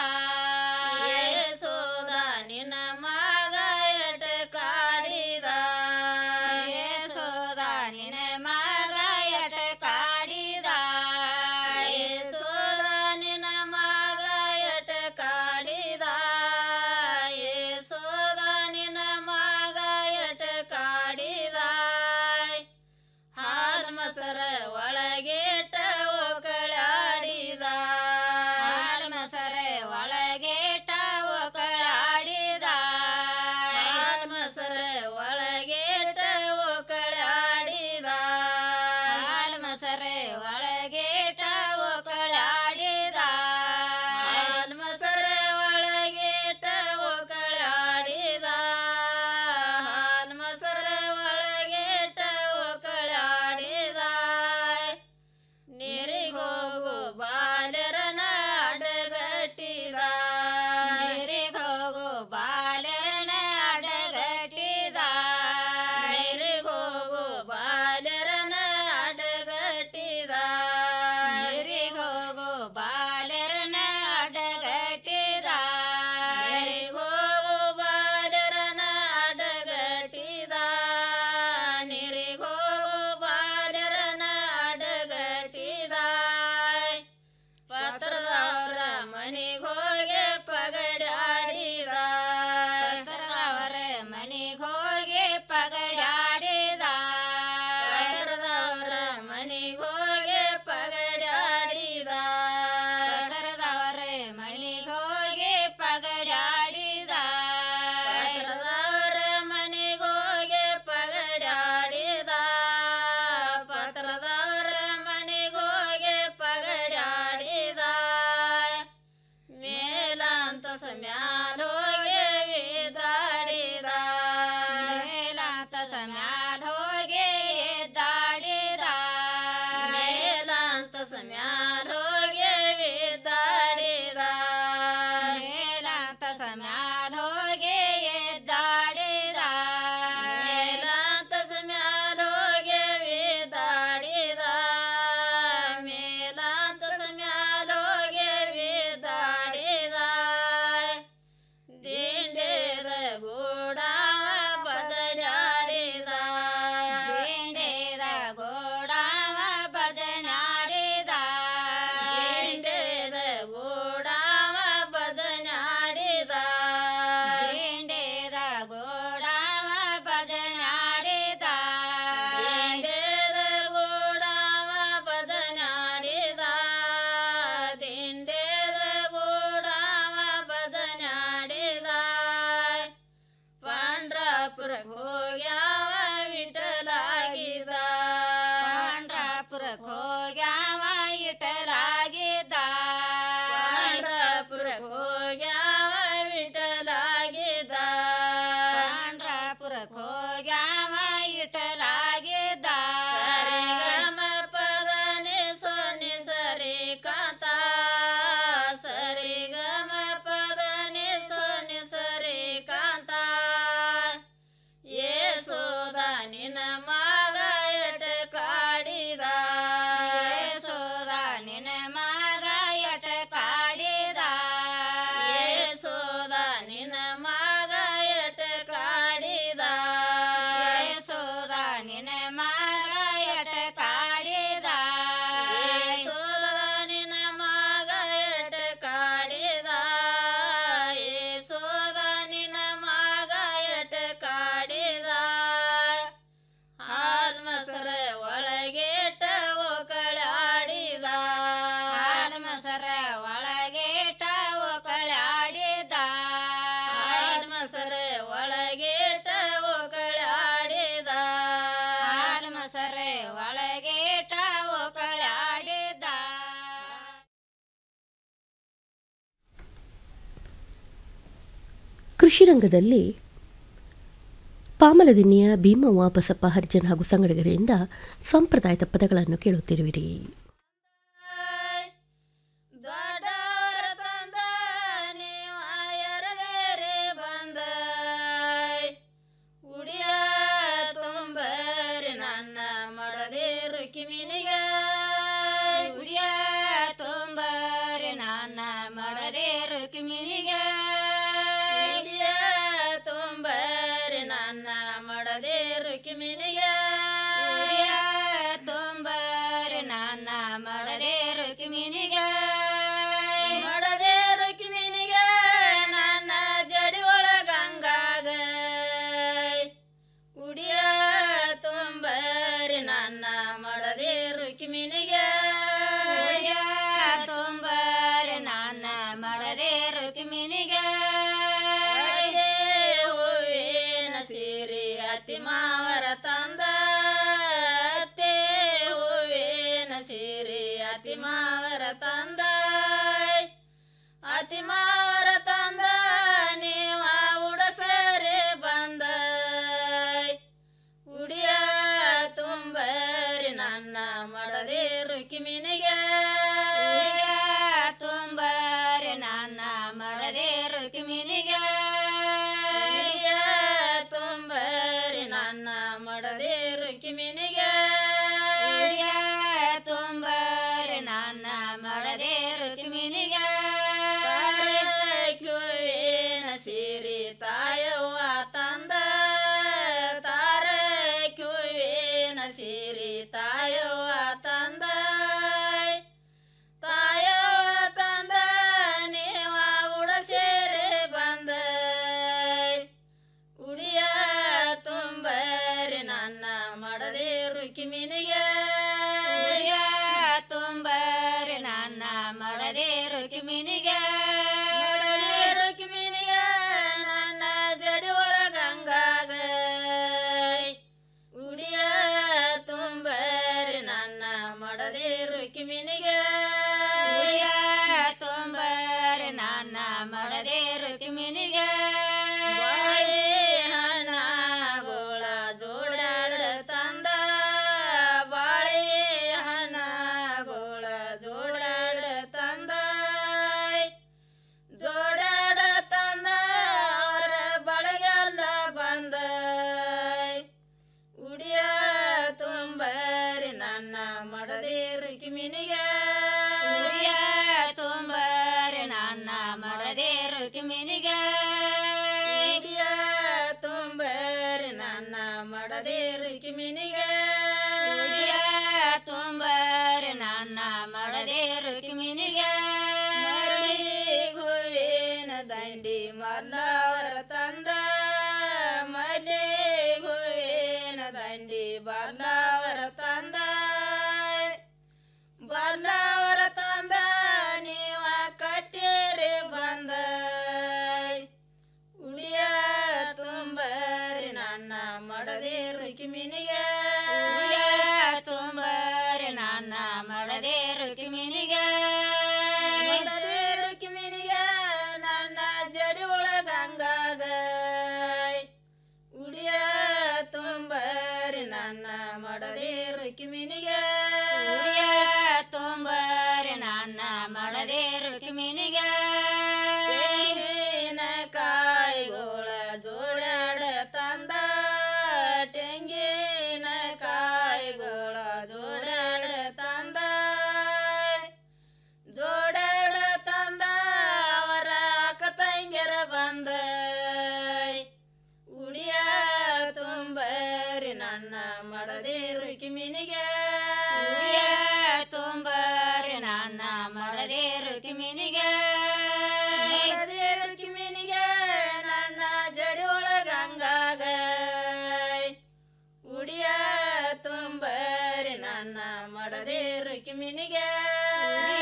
ಏಸೋದ ನಿನ ಮಗ ಎಟ ಕಾಡಿದ ಏಸೋದ ನಿನ ಮಗ ಒಳಗೇಟ ಒಕಳಾಡಿದ ಹಾಲು ಮೊಸರೆ ಒಳಗೇಟ ಒಕಳಾಡಿದ ಕೃಷಿ ರಂಗದಲ್ಲಿ ಪಾಮಲದಿನ್ನಿಯ ಭೀಮವ್ವ ಬಸಪ್ಪ ಹರಿಜನ್ ಹಾಗೂ ಸಂಗಡಿಗರಿಂದ ಸಂಪ್ರದಾಯದ ಪದಗಳನ್ನು ಕೇಳುತ್ತಿರುವಿರಿ ದೊಡ್ಡವರ ತಂದ ನೀವ ಎರದೇರೆ ಬಂದ ಉಡಿಯ ತುಂಬರಿ ನನ್ನ ಮಡದೇರು ಕಿಮಿನಿಗ ಉಡಿಯ ತುಂಬರಿ ನನ್ನ ಮಡದೇರು ಕಿಮಿನಿಗ ಉಡಿಯ ತುಂಬರಿ ನನ್ನ ಮಡದೇರು ಕಿಮಿನಿಗ ಉಡಿಯ ತುಂಬರಿ ನನ್ನ ಮಡದೇರು ಕಿಮಿನಿಗ ಮಡದೇರು ಕಿಮಿನಿಗ ನನ್ನ ಜಡಿ ಒಳಗಂಗಾಗ ಉಡಿಯ ತುಂಬರಿ ನನ್ನ ಮಡದೇರು ಕಿಮಿನಿಗ ಉಡಿಯ ತುಂಬರಿ ನನ್ನ ಮಡದೇರು ಕಿಮಿನಿಗ ಹೂವಿನ ಸೀರೆ ಅತಿ ಮಾವರ ತಂದ ಅತ್ತೆ ಹೂವಿನ ಸೀರೆ ಅತಿ ಮಾವರ ತಂದ ಅತಿ ಮಾವರ ತಂದ ನೀವ ಉಡಸರೆ ಬಂದ ಉಡಿಯ ತುಂಬರಿ ನನ್ನ ಮಡದೇರು ಕಿಮಿನಿಗೆ ತುಂಬರಿ ನನ್ನ ಮಡದೇರು ಕಿಮಿನಿಗೆ ತುಂಬರಿ ನನ್ನ ಮಡದೇರು ಕಿಮಿನಿಗೆ ತುಂಬರಿ ನನ್ನ ಮಡದೇರು ಕಿಮಿನಿಗೆ ಕ್ಯೂವಿನ ಸೀರಿ ತಾಯವ್ವ ತಂದ ತಾರ ಕ್ಯೂವಿನ ಸೀರಿ ತಾಯವ್ವ ತಂದ ತಾಯವ್ವ ತಂದ ನೀವ ಉಡಸೇರೆ ಬಂದ ಉಡಿಯ ತುಂಬರಿ ನನ್ನ ಮಡದೇರು ಕಿಮಿನಿಗೆ ಉಡಿಯ ತುಂಬರಿ ನನ್ನ ಮಡದೇರು ಕಿಮಿನಿಗೆ ಮಡದೇರು ಕಿಮಿನಿಗೆ ನನ್ನ ಜಡಿ ಒಳಗಂಗಾಗ ಉಡಿಯ ತುಂಬರಿ ನನ್ನ ಮಡದೇರು ಕಿಮಿನಿಗೆ ಉಡಿಯ ತುಂಬರಿ ನನ್ನ ಮಡದೇರು ಕಿಮಿನಿಗೆ ಬಾಳೆ ಹಣ್ಣಗೋಳ ಜೋಡಾಡ ತಂದ ಬಾಳೆ ಹಣ್ಣಗೋಳ ಜೋಡಾಡ ತಂದ ಜೋಡಾಡ ತಂದ ಅವರ ಬಳಗೆಲ್ಲ ಬಂದ ಉಡಿಯ ತುಂಬರಿ ನನ್ನ ಮಡದೇರು ಕಿಮಿನಿಗೆ ಉಡಿಯ ತುಂಬರಿ ನನ್ನ ಮಡದೇರು ಕಿಮಿನಿಗೆ ಉಡಿಯ ತುಂಬರಿ ನನ್ನ ಮಡದೇರು ಕಿಮಿನಿಗೆ ಉಡಿಯ ತುಂಬರಿ ನನ್ನ ಮಡದೇರು ಕಿಮಿನಿಗೆ ಹೂವಿನ ದಂಡಿ ಮಲ್ಲವರ ತಂದ ಮಲೆ ಹೂವಿನ ದಂಡಿ ಬಲ್ಲವರ ತಂದ ಬಲ್ಲವರ ತಂದ ನೀವ ಕಟ್ಟೇರಿ ಬಂದ ಉಡಿಯ ತುಂಬರಿ ನನ್ನ ಮಡದೇರು ಕಿಮಿನಿಗೆ ಉಡಿಯ ತುಂಬರಿ ನನ್ನ ಮಡದೇರು ಕಿಮಿನಿಗೆ ಮಡದೇರು ಕಿಮಿನಿಗೆ ನನ್ನ ಜಡಿ ಒಳಗಂಗಾಗ ಉಡಿಯ ತುಂಬರಿ ನನ್ನ ಮಡದೇರು ಕಿಮಿನಿಗೆ ಉಡಿಯ ತುಂಬರಿ ನನ್ನ ಮಡದೇರು ಕಿಮಿನಿಗೆ ಕಾಯಿಗೋಳ ಜೋಡಾಡ ತಂದ ತೆಂಗಿನ ಕಾಯಿಗೋಳ ಜೋಡಾಡ ತಂದ ಜೋಡಾಡ ತಂದ ಅವರ ಅಕ್ಕ ತಂಗಿಯರ ಬಂದ ಉಡಿಯ ತುಂಬರಿ ನನ್ನ ಮಡದೇರು ಕಿಮಿನಿಗೆ ಉಡಿಯ ತುಂಬರಿ ನನ್ನ ಮಡದೇರು ಕಿಮಿನಿಗೆ ಮಡದೇರು ಕಿಮಿನಿಗೆ ನನ್ನ ಜಡಿ ಒಳಗಂಗಾಗ ಉಡಿಯ ತುಂಬರಿ ನನ್ನ ಮಡದೇರು ಕಿಮಿನಿಗೆ